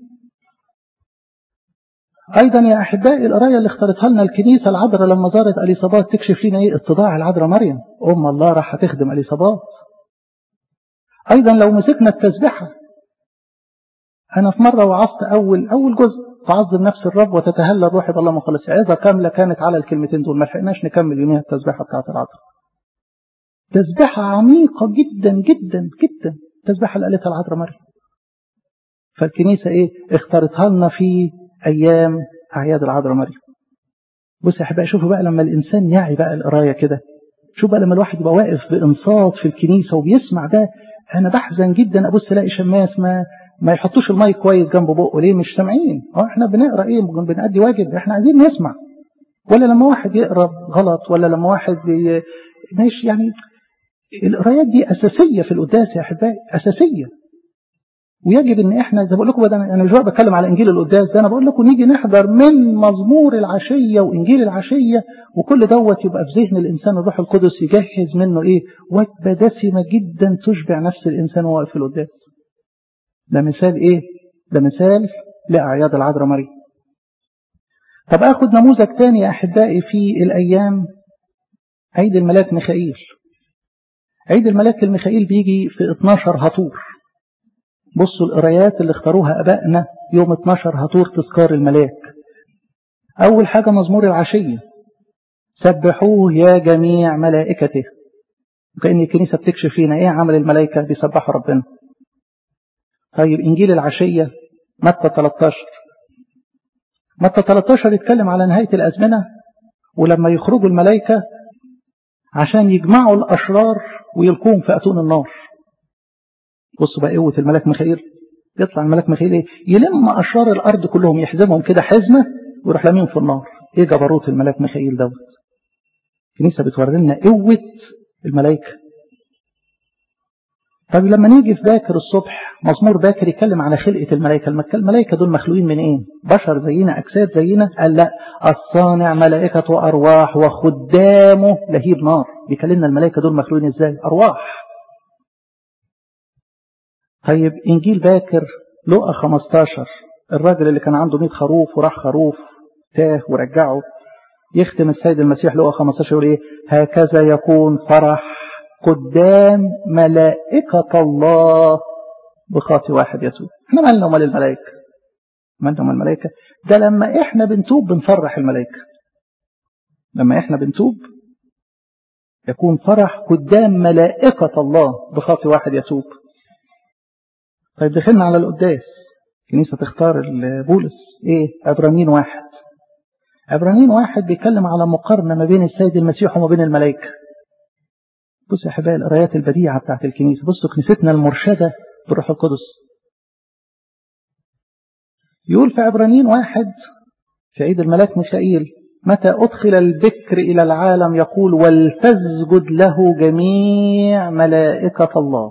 أيضا يا أحبائي القراية اللي اختارتها لنا الكنيسة العذراء لما زارت أليصابات تكشف لنا إيه اتضاع العذراء مريم أم الله راح تخدم أليصابات أيضا لو مسكنا التسبحة أنا في مرة وعظت أول أول جزء تعظم نفس الرب وتتهلى الروح بالله مخلص عظة كاملة كانت على الكلمتين دول ما لحقناش نكمل يوميها التسبحة بتاعت العذراء تسبحة عميقة جدا جدا جدا تسبحة اللي قالتها العذراء مريم فالكنيسة إيه اختارتها لنا في أيام أعياد العذراء مريم بص يا احبائي شوفوا بقى لما الانسان يعي بقى القرايه كده شوف بقى لما الواحد يبقى واقف بانصات في الكنيسه وبيسمع ده انا بحزن جدا ابص الاقي شماس ما ما يحطوش المايك كويس جنب بقه ليه مش سامعين اه احنا بنقرا ايه بنأدي واجب احنا عايزين نسمع ولا لما واحد يقرا غلط ولا لما واحد ماشي يعني القرايات دي اساسيه في القداس يا احبائي اساسيه ويجب ان احنا زي بقول لكم انا مش بتكلم على انجيل القداس ده انا بقول لكم نيجي نحضر من مزمور العشيه وانجيل العشيه وكل دوت يبقى في ذهن الانسان الروح القدس يجهز منه ايه وجبه دسمه جدا تشبع نفس الانسان وهو واقف في القداس ده مثال ايه ده مثال لاعياد العذراء مريم طب اخد نموذج تاني يا احبائي في الايام عيد الملاك ميخائيل عيد الملاك الميخائيل بيجي في 12 هطور بصوا القرايات اللي اختاروها ابائنا يوم 12 هطور تذكار الملاك اول حاجه مزمور العشيه سبحوه يا جميع ملائكته وكأن الكنيسه بتكشف فينا ايه عمل الملائكه بيسبحوا ربنا طيب انجيل العشيه متى 13 متى 13 يتكلم على نهايه الازمنه ولما يخرجوا الملائكه عشان يجمعوا الاشرار ويلقوهم في اتون النار بصوا بقى قوة الملاك ميخائيل يطلع الملاك ميخائيل ايه يلم أشرار الأرض كلهم يحزمهم كده حزمة ويروح لاميهم في النار ايه جبروت الملاك ميخائيل دوت الكنيسة بتوري لنا قوة الملائكة طب لما نيجي في باكر الصبح مزمور باكر يتكلم على خلقة الملائكة الملائكة دول مخلوقين من ايه بشر زينا أجساد زينا قال لا الصانع ملائكة أرواح وخدامه لهيب نار بيكلمنا الملائكة دول مخلوقين ازاي أرواح طيب إنجيل باكر لقى 15 الراجل اللي كان عنده 100 خروف وراح خروف تاه ورجعه يختم السيد المسيح لقى 15 يقول إيه هكذا يكون فرح قدام ملائكة الله بخاطي واحد يسوع احنا مالنا ومال الملائكة مالنا ومال الملائكة ده لما احنا بنتوب بنفرح الملائكة لما احنا بنتوب يكون فرح قدام ملائكة الله بخاطي واحد يتوب طيب دخلنا على القداس الكنيسة تختار بولس ايه عبرانيين واحد عبرانيين واحد بيتكلم على مقارنة ما بين السيد المسيح وما بين الملائكة بصوا يا حبايبي القرايات البديعة بتاعت الكنيسة بصوا كنيستنا المرشدة بالروح القدس يقول في عبرانيين واحد في عيد الملاك ميخائيل متى أدخل البكر إلى العالم يقول ولتسجد له جميع ملائكة الله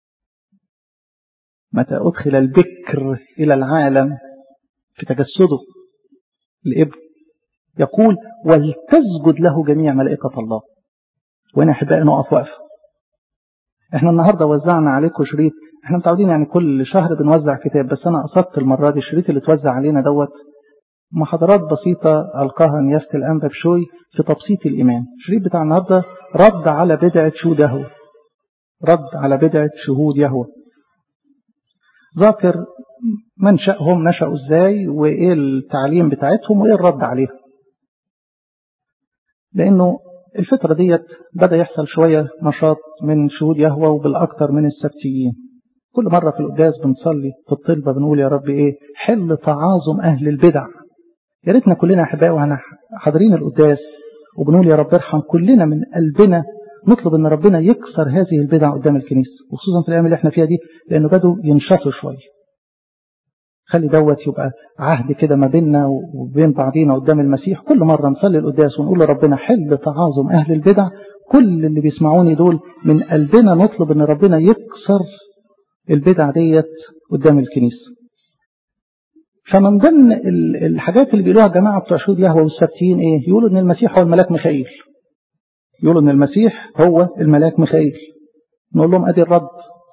متى أدخل البكر إلى العالم في تجسده الإبن يقول ولتسجد له جميع ملائكة الله وهنا أحبائي نقف وقفة احنا النهاردة وزعنا عليكم شريط احنا متعودين يعني كل شهر بنوزع كتاب بس انا قصدت المرة دي الشريط اللي توزع علينا دوت محاضرات بسيطة ألقاها نيافة الأنبا بشوي في تبسيط الإيمان الشريط بتاع النهاردة رد على بدعة شهود يهوه رد على بدعة شهود يهوه ذاكر منشأهم نشأوا ازاي وايه التعليم بتاعتهم وايه الرد عليهم لانه الفترة ديت بدأ يحصل شوية نشاط من شهود يهوى وبالأكثر من السبتيين كل مرة في القداس بنصلي في الطلبة بنقول يا رب ايه حل تعاظم أهل البدع يا ريتنا كلنا أحبائي واحنا حاضرين القداس وبنقول يا رب ارحم كلنا من قلبنا نطلب ان ربنا يكسر هذه البدع قدام الكنيسة وخصوصا في الايام اللي احنا فيها دي لانه بدوا ينشطوا شوية خلي دوت يبقى عهد كده ما بيننا وبين بعضينا قدام المسيح كل مرة نصلي القداس ونقول لربنا حل تعاظم اهل البدع كل اللي بيسمعوني دول من قلبنا نطلب ان ربنا يكسر البدع ديت قدام الكنيسة فمن ضمن الحاجات اللي بيقولوها الجماعة بتوع شهود يهوى والسبتيين ايه يقولوا ان المسيح هو الملاك ميخائيل يقولوا ان المسيح هو الملاك ميخائيل نقول لهم ادي الرد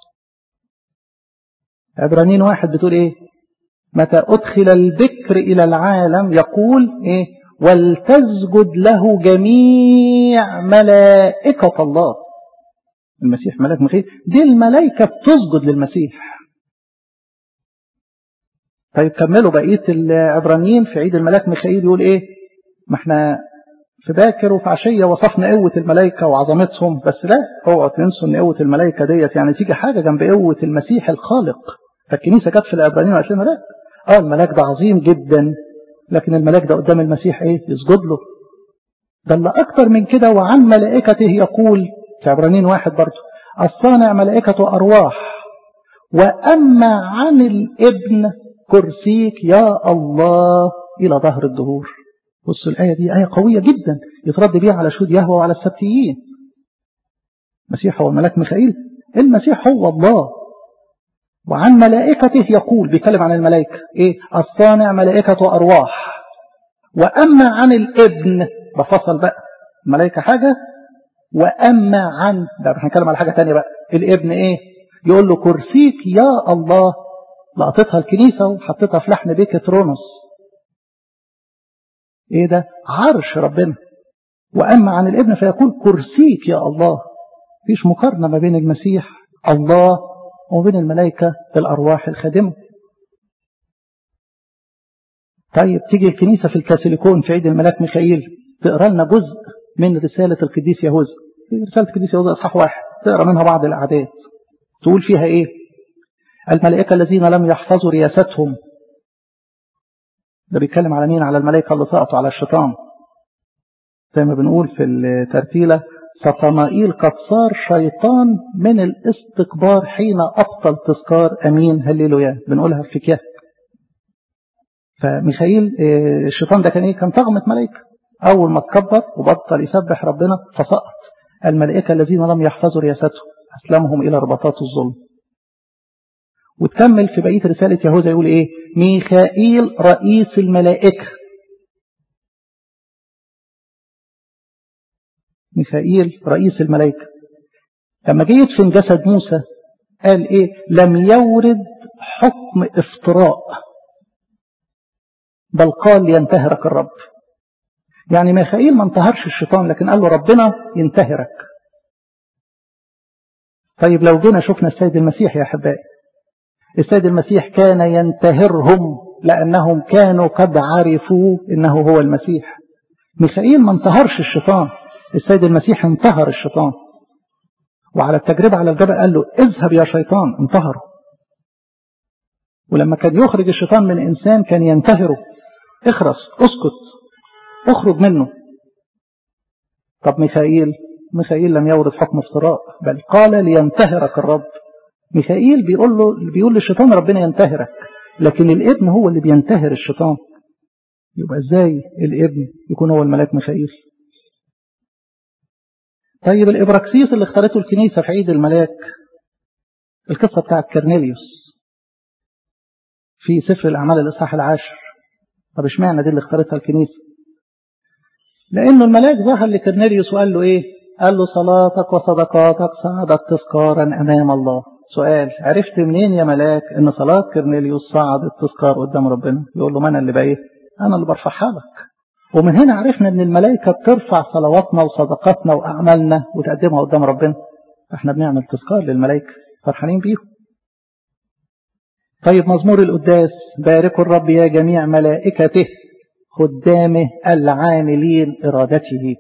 عبرانيين واحد بتقول ايه متى ادخل البكر الى العالم يقول ايه ولتسجد له جميع ملائكة الله المسيح ملاك ميخائيل دي الملائكة بتسجد للمسيح طيب كملوا بقية العبرانيين في عيد الملاك ميخائيل يقول ايه ما احنا في باكر وفي عشية وصفنا قوة الملائكة وعظمتهم بس لا اوعوا تنسوا ان قوة الملائكة ديت يعني تيجي حاجة جنب قوة المسيح الخالق فالكنيسة جت في العبرانيين وقالت لنا لا اه الملاك ده عظيم جدا لكن الملاك ده قدام المسيح ايه يسجد له ده اللي أكتر من كده وعن ملائكته يقول في عبرانين واحد برضه الصانع ملائكة أرواح وأما عن الابن كرسيك يا الله إلى ظهر الدهور بص الآية دي آية قوية جدا يترد بيها على شهود يهوى وعلى السبتيين المسيح هو الملاك ميخائيل المسيح هو الله وعن ملائكته يقول بيتكلم عن الملائكة ايه الصانع ملائكة أرواح وأما عن الابن بفصل بقى الملائكة حاجة وأما عن ده هنتكلم على حاجة تانية بقى الابن ايه يقول له كرسيك يا الله لقطتها الكنيسة وحطيتها في لحن بيك ترونس ايه ده عرش ربنا واما عن الابن فيقول كرسيك يا الله فيش مقارنة ما بين المسيح الله وبين الملائكة الأرواح الخادمة طيب تيجي الكنيسة في الكاثوليكون في عيد الملاك ميخائيل تقرا لنا جزء من رسالة القديس يهوذا رسالة القديس يهوذا إصحاح واحد تقرا منها بعض الأعداد تقول فيها إيه الملائكة الذين لم يحفظوا رياستهم ده بيتكلم على مين على الملائكة اللي سقطوا على الشيطان زي ما بنقول في الترتيلة سطنائيل قد صار شيطان من الاستكبار حين أبطل تذكار أمين هللويا بنقولها في كياه فميخائيل الشيطان ده كان ايه كان طغمة ملائكة أول ما تكبر وبطل يسبح ربنا فسقط الملائكة الذين لم يحفظوا رياستهم أسلمهم إلى رباطات الظلم وتكمل في بقية رسالة يهوذا يقول إيه ميخائيل رئيس الملائكة ميخائيل رئيس الملائكة لما جه يدفن جسد موسى قال إيه لم يورد حكم افتراء بل قال ينتهرك الرب يعني ميخائيل ما انتهرش الشيطان لكن قال له ربنا ينتهرك طيب لو جينا شفنا السيد المسيح يا أحبائي السيد المسيح كان ينتهرهم لأنهم كانوا قد عرفوا إنه هو المسيح ميخائيل ما انتهرش الشيطان السيد المسيح انتهر الشيطان وعلى التجربة على الجبل قال له اذهب يا شيطان انتهره ولما كان يخرج الشيطان من إنسان كان ينتهره اخرس اسكت اخرج منه طب ميخائيل ميخائيل لم يورد حكم افتراء بل قال لينتهرك الرب ميخائيل بيقول له بيقول للشيطان ربنا ينتهرك لكن الابن هو اللي بينتهر الشيطان يبقى ازاي الابن يكون هو الملاك ميخائيل طيب الابراكسيس اللي اختارته الكنيسة في عيد الملاك القصة بتاعت كرنيليوس في سفر الأعمال الإصحاح العاشر طب اشمعنى دي اللي اختارتها الكنيسة لأنه الملاك ظهر لكرنيليوس وقال له إيه قال له صلاتك وصدقاتك صعدت تذكارا أمام الله سؤال عرفت منين يا ملاك ان صلاة كرنيليوس صعدت تذكار قدام ربنا يقول له ما انا اللي بقى ايه انا اللي برفعها لك ومن هنا عرفنا ان الملائكة بترفع صلواتنا وصدقاتنا واعمالنا وتقدمها قدام ربنا احنا بنعمل تذكار للملائكة فرحانين بيهم طيب مزمور القداس باركوا الرب يا جميع ملائكته خدامه العاملين إرادته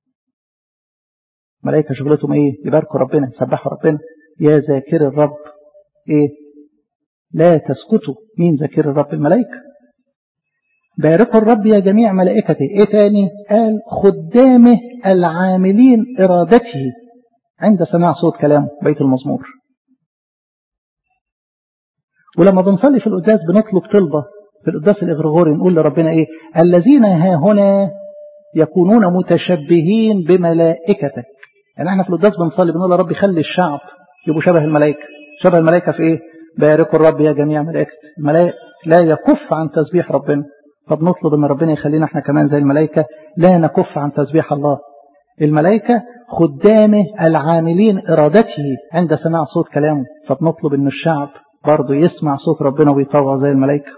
ملائكة شغلتهم ايه يباركوا ربنا يسبحوا ربنا يا ذاكر الرب ايه لا تسكتوا مين ذاكر الرب الملائكة باركوا الرب يا جميع ملائكته ايه تاني قال خدامه العاملين ارادته عند سماع صوت كلامه بيت المزمور ولما بنصلي في القداس بنطلب طلبة في القداس الإغريغوري نقول لربنا ايه الذين ها هنا يكونون متشبهين بملائكتك يعني احنا في القداس بنصلي بنقول يا رب خلي الشعب يبقوا شبه الملائكة شبه الملائكة في ايه باركوا الرب يا جميع ملائكة الملائكة لا يكف عن تسبيح ربنا فبنطلب ان ربنا يخلينا احنا كمان زي الملائكة لا نكف عن تسبيح الله الملائكة خدامه العاملين ارادته عند سماع صوت كلامه فبنطلب ان الشعب برضه يسمع صوت ربنا ويطوع زي الملائكة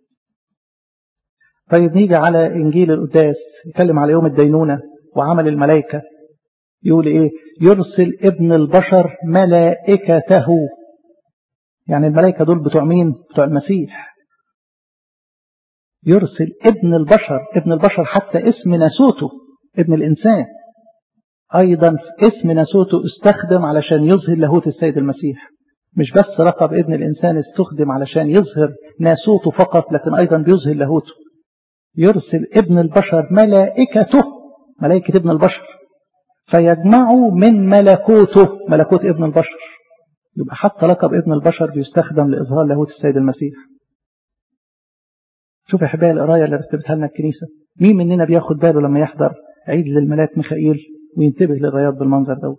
طيب نيجي على انجيل القداس يتكلم على يوم الدينونة وعمل الملائكة يقول ايه يرسل ابن البشر ملائكته يعني الملائكة دول بتوع مين بتوع المسيح يرسل ابن البشر ابن البشر حتى اسم ناسوته ابن الإنسان أيضا اسم ناسوته استخدم علشان يظهر لاهوت السيد المسيح مش بس رقب ابن الإنسان استخدم علشان يظهر ناسوته فقط لكن أيضا بيظهر لاهوته يرسل ابن البشر ملائكته ملائكة ابن البشر فيجمعوا من ملكوته ملكوت ابن البشر يبقى حتى لقب ابن البشر بيستخدم لإظهار لاهوت السيد المسيح شوف يا حبايبي القراية اللي رتبتها لنا الكنيسة مين مننا بياخد باله لما يحضر عيد للملاك ميخائيل وينتبه للغايات بالمنظر دوت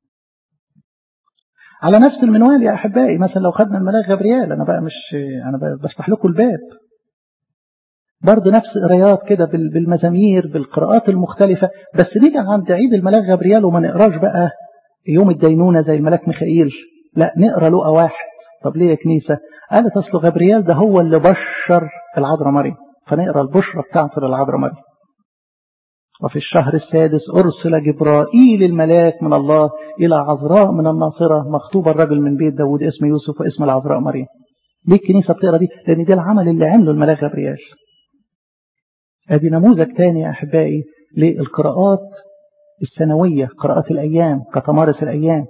على نفس المنوال يا أحبائي مثلا لو خدنا الملاك غبريال أنا بقى مش أنا بفتح لكم الباب برضه نفس قرايات كده بالمزامير بالقراءات المختلفة بس نيجي عند عيد الملاك غبريال وما نقراش بقى يوم الدينونة زي الملاك ميخائيل لا نقرا لقى واحد طب ليه يا كنيسة قالت أصل غبريال ده هو اللي بشر العذراء مريم فنقرا البشرة بتاعته للعذراء مريم وفي الشهر السادس أرسل جبرائيل الملاك من الله إلى عذراء من الناصرة مخطوب الرجل من بيت داود اسم يوسف واسم العذراء مريم ليه الكنيسة بتقرا دي لأن ده العمل اللي عمله الملاك غبريال ادي نموذج تاني يا أحبائي للقراءات السنوية قراءات الأيام كتمارس الأيام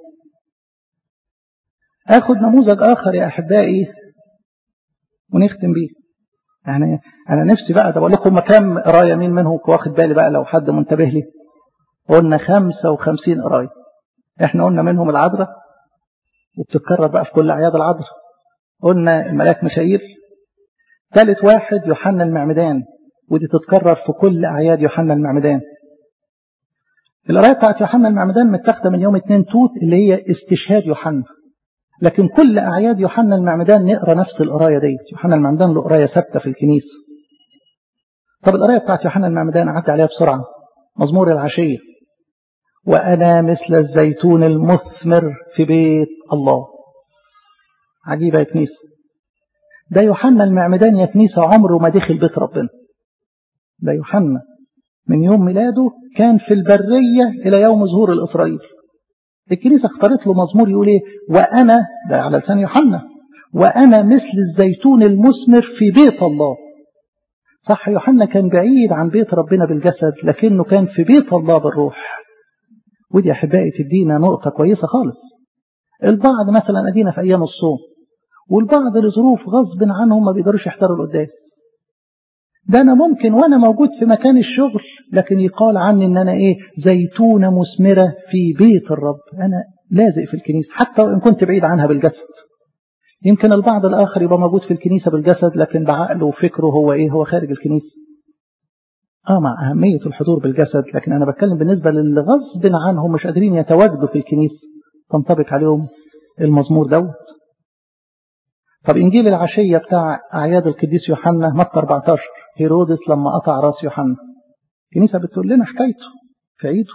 أخذ نموذج آخر يا أحبائي ونختم بيه يعني أنا نفسي بقى ده بقول لكم كام قراية مين منهم واخد بالي بقى لو حد منتبه لي قلنا 55 قراية احنا قلنا منهم العذراء وبتتكرر بقى في كل أعياد العذراء قلنا الملاك مشاير ثالث واحد يوحنا المعمدان ودي تتكرر في كل أعياد يوحنا المعمدان القراية بتاعت يوحنا المعمدان متاخدة من يوم اتنين توت اللي هي استشهاد يوحنا لكن كل أعياد يوحنا المعمدان نقرا نفس القراية ديت يوحنا المعمدان له قراية ثابتة في الكنيسة طب القراية بتاعت يوحنا المعمدان أعدي عليها بسرعة مزمور العشية وأنا مثل الزيتون المثمر في بيت الله عجيبة يا كنيسة ده يوحنا المعمدان يا كنيسة عمره ما دخل بيت ربنا ده يوحنا من يوم ميلاده كان في البرية إلى يوم ظهور الإسرائيل الكنيسة اختارت له مزمور يقول ايه وأنا ده على لسان يوحنا وأنا مثل الزيتون المثمر في بيت الله صح يوحنا كان بعيد عن بيت ربنا بالجسد لكنه كان في بيت الله بالروح ودي أحبائي تدينا نقطة كويسة خالص البعض مثلا أدينا في أيام الصوم والبعض لظروف غصب عنهم ما بيقدروش يحضروا القداس ده أنا ممكن وأنا موجود في مكان الشغل لكن يقال عني إن أنا إيه زيتونة مثمرة في بيت الرب أنا لازق في الكنيسة حتى وإن كنت بعيد عنها بالجسد يمكن البعض الآخر يبقى موجود في الكنيسة بالجسد لكن بعقله وفكره هو إيه هو خارج الكنيسة آه مع أهمية الحضور بالجسد لكن أنا بتكلم بالنسبة للي غصب عنهم مش قادرين يتواجدوا في الكنيسة تنطبق عليهم المزمور دوت طب إنجيل العشية بتاع أعياد القديس يوحنا متى 14 هيرودس لما قطع راس يوحنا الكنيسة بتقول لنا حكايته في عيده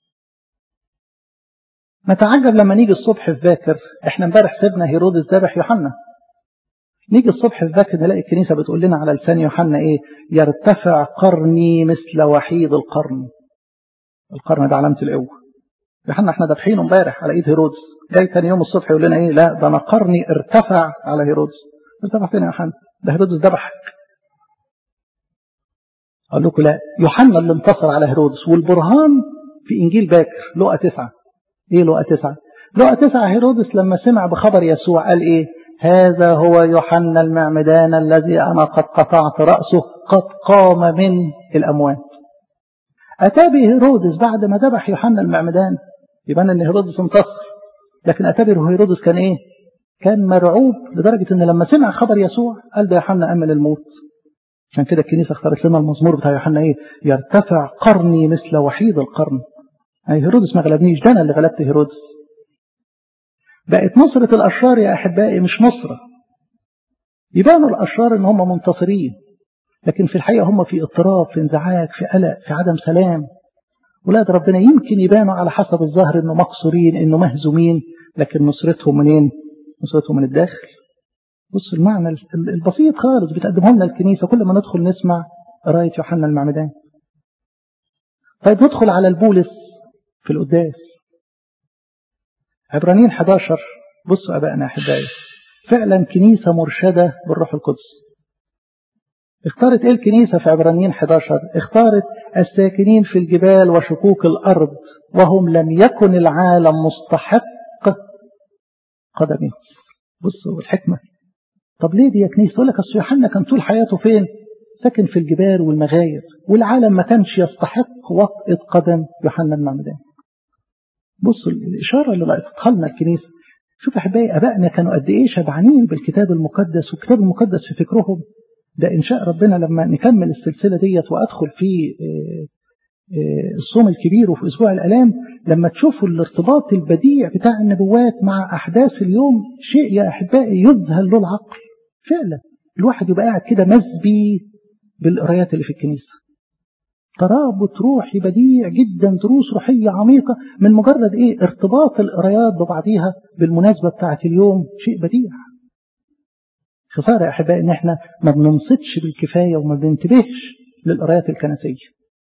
نتعجب لما نيجي الصبح في باكر احنا امبارح سيبنا هيرودس ذبح يوحنا نيجي الصبح في باكر نلاقي الكنيسة بتقول لنا على لسان يوحنا ايه يرتفع قرني مثل وحيد القرن القرن ده علامة القوة يوحنا احنا ذابحينه امبارح على ايد هيرودس جاي تاني يوم الصبح يقول لنا ايه لا ده انا قرني ارتفع على هيرودس ارتفع فين يا يوحنا ده هيرودس ذبحك أقول لكم لا يوحنا اللي انتصر على هيرودس والبرهان في إنجيل باكر لقى تسعة إيه لقى تسعة لقى تسعة هيرودس لما سمع بخبر يسوع قال إيه هذا هو يوحنا المعمدان الذي أنا قد قطعت رأسه قد قام من الأموات أتى به هيرودس بعد ما ذبح يوحنا المعمدان يبان أن هيرودس انتصر لكن أتى به هيرودس كان إيه كان مرعوب لدرجة أن لما سمع خبر يسوع قال ده يوحنا أمن الموت عشان كده الكنيسة اختارت لنا المزمور بتاع يوحنا ايه يرتفع قرني مثل وحيد القرن اي هيرودس ما غلبنيش ده انا اللي غلبت هيرودس بقت نصرة الأشرار يا أحبائي مش نصرة يبانوا الأشرار إن هم منتصرين لكن في الحقيقة هم في اضطراب في انزعاج في قلق في عدم سلام ولاد ربنا يمكن يبانوا على حسب الظاهر إنه مقصورين إنه مهزومين لكن نصرتهم منين؟ نصرتهم من الداخل بص المعنى البسيط خالص بتقدمه لنا الكنيسة كل ما ندخل نسمع قراية يوحنا المعمدان طيب ندخل على البولس في القداس عبرانيين 11 بصوا أبائنا أحبائي فعلا كنيسة مرشدة بالروح القدس اختارت ايه الكنيسة في عبرانيين 11 اختارت الساكنين في الجبال وشكوك الأرض وهم لم يكن العالم مستحق قدمهم بصوا الحكمة طب ليه دي يا كنيسة تقول لك أصل يوحنا كان طول حياته فين ساكن في الجبال والمغاير والعالم ما كانش يستحق وطئة قدم يوحنا المعمدان بصوا الإشارة اللي لقيتها لنا الكنيسة شوف أحبائي أبائنا كانوا قد إيه شبعانين بالكتاب المقدس والكتاب المقدس في فكرهم ده إن شاء ربنا لما نكمل السلسلة ديت وأدخل في الصوم الكبير وفي أسبوع الألام لما تشوفوا الارتباط البديع بتاع النبوات مع أحداث اليوم شيء يا أحبائي يذهل له العقل فعلا الواحد يبقى قاعد كده مسبي بالقرايات اللي في الكنيسة ترابط روحي بديع جدا دروس روحية عميقة من مجرد ايه ارتباط القرايات ببعضيها بالمناسبة بتاعة اليوم شيء بديع خسارة يا أحبائي إن إحنا ما بننصتش بالكفاية وما بننتبهش للقرايات الكنسية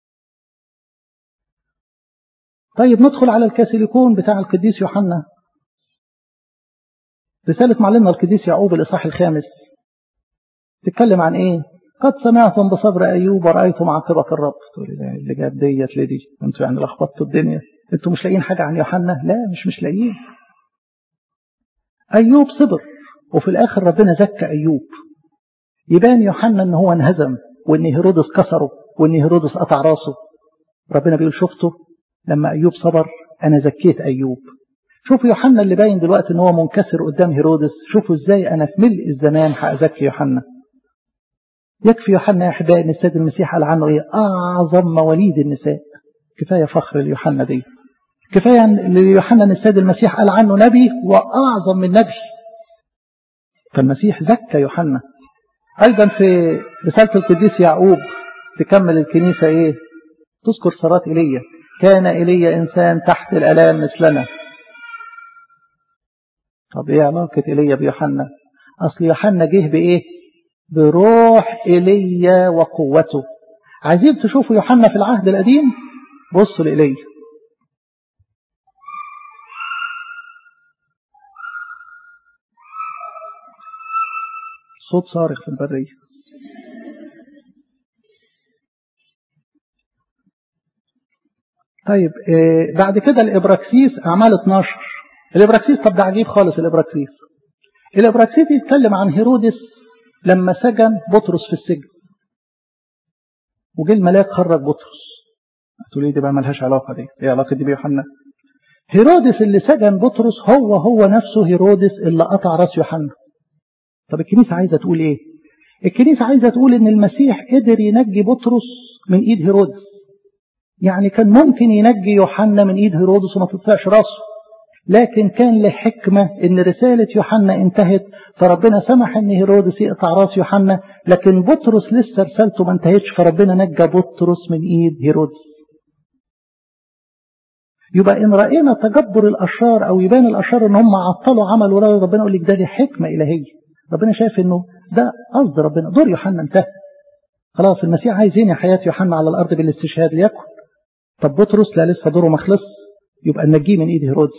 طيب ندخل على الكاسيليكون بتاع القديس يوحنا رسالة معلمنا القديس يعقوب الإصحاح الخامس تتكلم عن إيه؟ قد سمعتم بصبر أيوب ورأيتم عاقبة الرب تقول اللي جاب ديت لدي انتوا يعني لخبطتوا الدنيا انتوا مش لاقيين حاجة عن يوحنا لا مش مش لاقيين أيوب صبر وفي الآخر ربنا زكى أيوب يبان يوحنا ان هو انهزم وان هيرودس كسره وان هيرودس قطع راسه ربنا بيقول شفته لما أيوب صبر أنا زكيت أيوب شوفوا يوحنا اللي باين دلوقتي ان هو منكسر قدام هيرودس شوفوا ازاي انا في ملء الزمان هأزكي يوحنا يكفي يوحنا يا احبائي ان السيد المسيح قال عنه ايه اعظم مواليد النساء كفايه فخر ليوحنا دي كفايه ليوحنا ان السيد المسيح قال عنه نبي واعظم من نبي فالمسيح زكى يوحنا ايضا في رساله القديس يعقوب تكمل الكنيسه ايه تذكر صلاه ايليا كان ايليا انسان تحت الالام مثلنا طب ايه علاقه ايليا بيوحنا اصل يوحنا جه بايه بروح ايليا وقوته عايزين تشوفوا يوحنا في العهد القديم بصوا لايليا صوت صارخ في البريه طيب آه بعد كده الابراكسيس اعمال 12 الابراكسيس طب ده عجيب خالص الابراكسيس الابراكسيس يتكلم عن هيرودس لما سجن بطرس في السجن وجه الملاك خرج بطرس تقول لي دي بقى ملهاش علاقه دي ايه علاقه دي بيوحنا هيرودس اللي سجن بطرس هو هو نفسه هيرودس اللي قطع راس يوحنا طب الكنيسه عايزه تقول ايه الكنيسه عايزه تقول ان المسيح قدر ينجي بطرس من ايد هيرودس يعني كان ممكن ينجي يوحنا من ايد هيرودس وما تطلعش راسه لكن كان لحكمة ان رسالة يوحنا انتهت فربنا سمح ان هيرودس يقطع راس يوحنا لكن بطرس لسه رسالته ما انتهتش فربنا نجى بطرس من ايد هيرودس يبقى ان رأينا تجبر الاشرار او يبان الاشرار ان هم عطلوا عمل ولا ربنا يقول لك ده دي حكمة الهية ربنا شايف انه ده قصد ربنا دور يوحنا انتهى خلاص المسيح عايز ينهي حياة يوحنا على الارض بالاستشهاد ليكن طب بطرس لا لسه دوره ما خلص يبقى نجيه من ايد هيرودس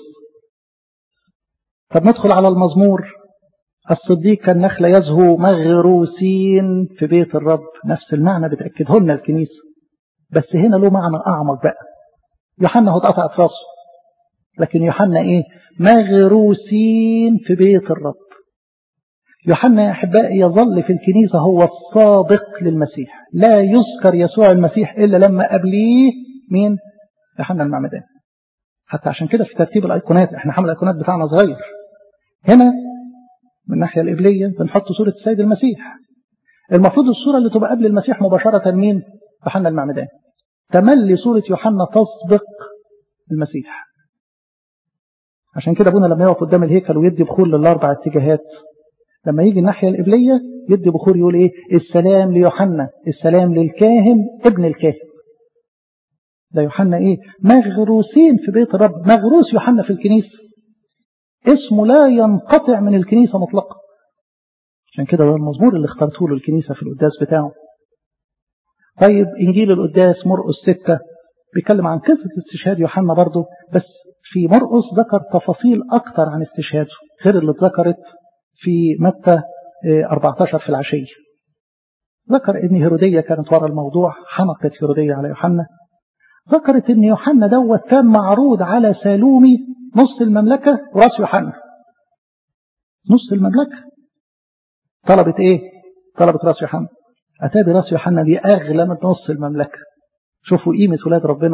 طب ندخل على المزمور الصديق كالنخلة يزهو مغروسين في بيت الرب نفس المعنى بتأكده لنا الكنيسة بس هنا له معنى أعمق بقى يوحنا هو اتقطعت راسه لكن يوحنا ايه مغروسين في بيت الرب يوحنا يا أحبائي يظل في الكنيسة هو السابق للمسيح لا يذكر يسوع المسيح إلا لما قبليه مين يوحنا المعمدان حتى عشان كده في ترتيب الأيقونات احنا حمل الأيقونات بتاعنا صغير هنا من الناحية القبلية بنحط صورة السيد المسيح المفروض الصورة اللي تبقى قبل المسيح مباشرة مين يوحنا المعمدان تملي صورة يوحنا تسبق المسيح عشان كده ابونا لما يقف قدام الهيكل ويدي بخور للأربع اتجاهات لما يجي الناحية القبلية يدي بخور يقول ايه السلام ليوحنا السلام للكاهن ابن الكاهن ده يوحنا ايه مغروسين في بيت الرب مغروس يوحنا في الكنيسة اسمه لا ينقطع من الكنيسة مطلقا عشان كده ده المزمور اللي اخترته له الكنيسة في القداس بتاعه طيب انجيل القداس مرقس ستة بيتكلم عن قصة استشهاد يوحنا برضه بس في مرقس ذكر تفاصيل اكتر عن استشهاده غير اللي اتذكرت في متى 14 في العشية ذكر ان هيرودية كانت ورا الموضوع حمقت هيرودية على يوحنا ذكرت ان يوحنا دوت كان معروض على سالومي نص المملكة وراس يوحنا نص المملكة طلبت ايه طلبت راس يوحنا أتابي راس يوحنا دي أغلى من نص المملكة شوفوا قيمة ولاد ربنا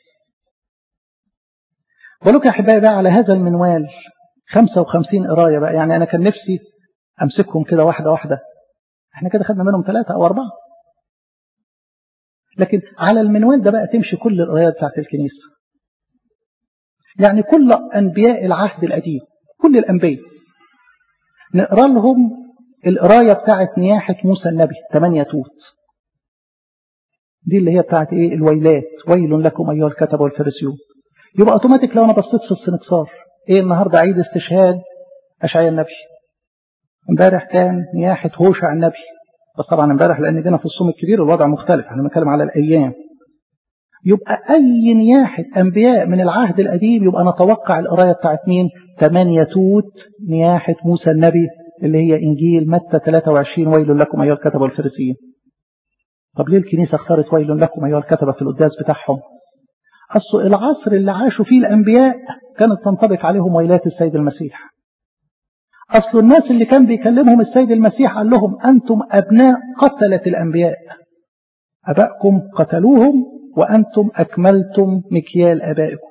بقولك يا أحبائي بقى على هذا المنوال 55 قراية بقى يعني أنا كان نفسي أمسكهم كده واحدة واحدة احنا كده خدنا منهم ثلاثة أو أربعة لكن على المنوال ده بقى تمشي كل القرايات بتاعت الكنيسة يعني كل أنبياء العهد القديم كل الأنبياء نقرأ لهم القراية بتاعت نياحة موسى النبي ثمانية توت دي اللي هي بتاعت ايه الويلات ويل لكم أيها الكتب والفرسيون يبقى اوتوماتيك لو انا بصيت في السنكسار ايه النهارده عيد استشهاد اشعياء النبي امبارح كان نياحة هوشع النبي بس طبعا امبارح لان جينا في الصوم الكبير الوضع مختلف احنا بنتكلم على الايام يبقى اي نياحة انبياء من العهد القديم يبقى نتوقع القراية بتاعت مين ثمانية توت نياحة موسى النبي اللي هي انجيل متى 23 ويل لكم ايها الكتبه والفريسيين طب ليه الكنيسة اختارت ويل لكم ايها الكتبه في القداس بتاعهم أصل العصر اللي عاشوا فيه الأنبياء كانت تنطبق عليهم ويلات السيد المسيح أصل الناس اللي كان بيكلمهم السيد المسيح قال لهم أنتم أبناء قتلة الأنبياء أبائكم قتلوهم وأنتم أكملتم مكيال أبائكم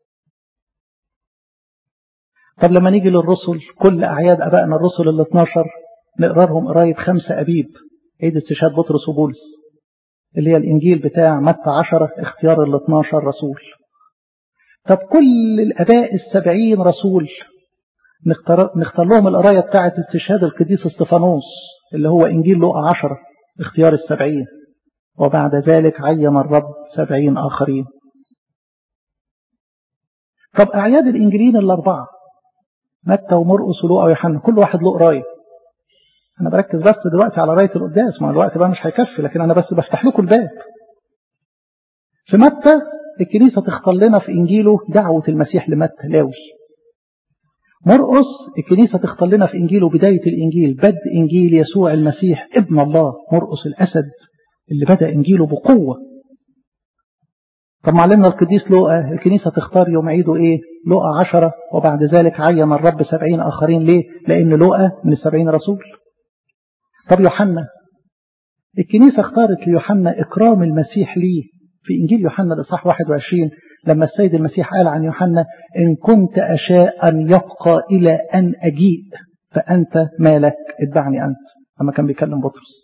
طب لما نيجي للرسل كل أعياد أبائنا الرسل ال 12 نقرأ لهم قراية خمسة أبيب عيد استشهاد بطرس وبولس اللي هي الإنجيل بتاع متى عشرة اختيار ال 12 رسول طب كل الأباء السبعين رسول نختار, نختار لهم القراية بتاعة استشهاد القديس استفانوس اللي هو إنجيل لقى عشرة اختيار السبعين وبعد ذلك عين الرب سبعين آخرين طب أعياد الإنجيلين الأربعة متى ومرقس ولوقا ويوحنا كل واحد له قرايه أنا بركز بس دلوقتي على راية القداس ما الوقت بقى مش هيكفي لكن أنا بس بفتح لكم الباب في متى الكنيسة تختار لنا في إنجيله دعوة المسيح لمتى لاوي مرقس الكنيسة تختار لنا في إنجيله بداية الإنجيل بدء إنجيل يسوع المسيح ابن الله مرقس الأسد اللي بدأ إنجيله بقوة طب معلمنا القديس لوقا الكنيسة تختار يوم عيده إيه لوقا عشرة وبعد ذلك عين الرب سبعين آخرين ليه لأن لوقا من السبعين رسول طب يوحنا الكنيسة اختارت ليوحنا إكرام المسيح ليه في إنجيل يوحنا الإصحاح 21 لما السيد المسيح قال عن يوحنا إن كنت أشاء أن يبقى إلى أن أجيء فأنت مالك اتبعني أنت لما كان بيكلم بطرس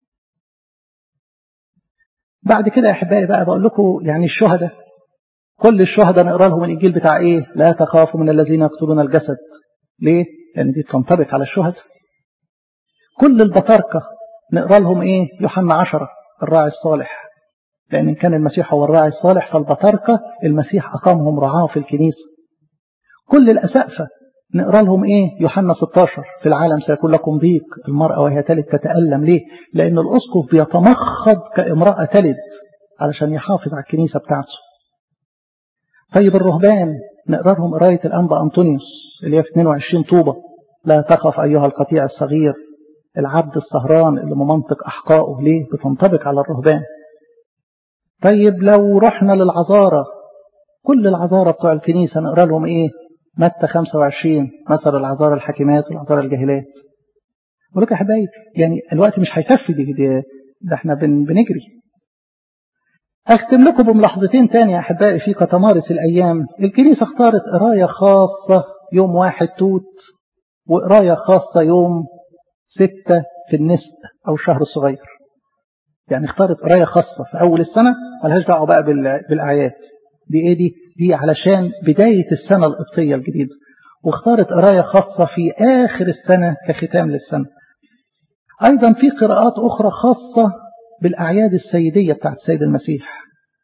بعد كده يا أحبائي بقى بقول لكم يعني الشهداء كل الشهداء نقرا لهم الإنجيل بتاع إيه لا تخافوا من الذين يقتلون الجسد ليه؟ لأن دي تنطبق على الشهداء كل البطاركة نقرا لهم ايه يوحنا عشرة الراعي الصالح لأن كان المسيح هو الراعي الصالح فالبطاركة المسيح أقامهم رعاة في الكنيسة كل الأسقفة نقرا لهم ايه يوحنا 16 في العالم سيكون لكم ضيق المرأة وهي تلد تتألم ليه لأن الأسقف بيتمخض كامرأة تلد علشان يحافظ على الكنيسة بتاعته طيب الرهبان نقرا لهم قراية الأنبا أنطونيوس اللي هي في 22 طوبة لا تخف أيها القطيع الصغير العبد السهران اللي ممنطق أحقائه ليه بتنطبق على الرهبان طيب لو رحنا للعذارة كل العذارة بتوع الكنيسة نقرأ لهم إيه متى 25 مثل العذارة الحكيمات والعذارة الجاهلات بقول لك يا حبايبي يعني الوقت مش هيكفي دي, دي ده احنا بن بنجري أختم لكم بملاحظتين تاني يا أحبائي في كتمارس الأيام الكنيسة اختارت قراية خاصة يوم واحد توت وقراية خاصة يوم ستة في النسب أو الشهر الصغير يعني اختارت قراية خاصة في أول السنة ملهاش دعوة بقى بالأعياد دي إيه دي؟ دي علشان بداية السنة القبطية الجديدة واختارت قراية خاصة في آخر السنة كختام للسنة أيضا في قراءات أخرى خاصة بالأعياد السيدية بتاعت السيد المسيح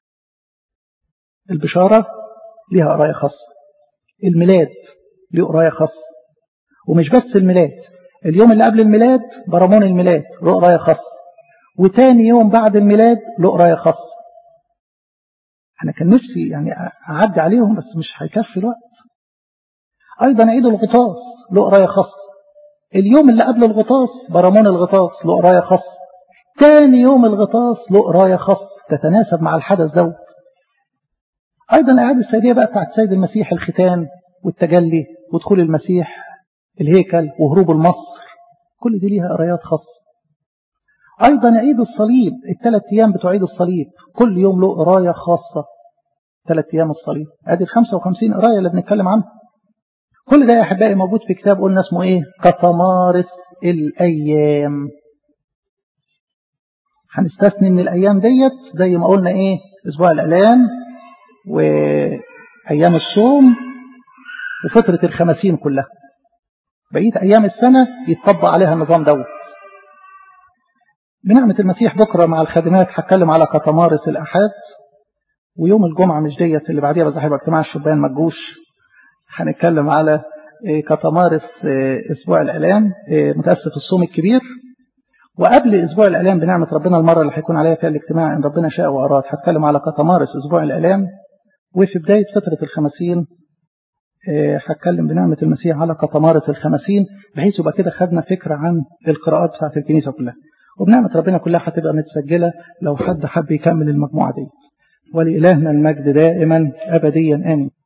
البشارة ليها قراية خاصة الميلاد ليه قراية خاصة ومش بس الميلاد اليوم اللي قبل الميلاد برامون الميلاد له قرايه خاصه وتاني يوم بعد الميلاد له قرايه خاصه انا كان نفسي يعني اعدي عليهم بس مش هيكفي الوقت ايضا عيد الغطاس له قرايه خاصه اليوم اللي قبل الغطاس برامون الغطاس له قرايه خاصه تاني يوم الغطاس له قرايه خاصه تتناسب مع الحدث دوت ايضا الاعياد السيديه بقى بتاعت السيد المسيح الختان والتجلي ودخول المسيح الهيكل وهروب المصر كل دي ليها قرايات خاصة أيضا عيد الصليب الثلاث أيام بتوع عيد الصليب كل يوم له قراية خاصة ثلاث أيام الصليب أدي ال 55 قراية اللي بنتكلم عنها كل ده يا أحبائي موجود في كتاب قلنا اسمه إيه كتمارس الأيام هنستثني من الأيام ديت زي ما قلنا إيه أسبوع الإعلان وأيام الصوم وفترة الخمسين كلها بقية أيام السنة يتطبق عليها النظام دوت بنعمة المسيح بكرة مع الخادمات هتكلم على كتمارس الأحاد ويوم الجمعة مش ديت اللي بعديها بس هيبقى اجتماع الشبان ما تجوش هنتكلم على كتمارس أسبوع الإعلان متأسف الصوم الكبير وقبل أسبوع الإعلان بنعمة ربنا المرة اللي هيكون عليها فيها الاجتماع إن ربنا شاء وأراد هتكلم على كتمارس أسبوع الإعلان وفي بداية فترة الخمسين هتكلم بنعمة المسيح على كتمارس الخمسين بحيث يبقى كده خدنا فكرة عن القراءات بتاعت الكنيسة كلها وبنعمة ربنا كلها هتبقى متسجلة لو حد حب يكمل المجموعة دي ولإلهنا المجد دائما أبديا آمين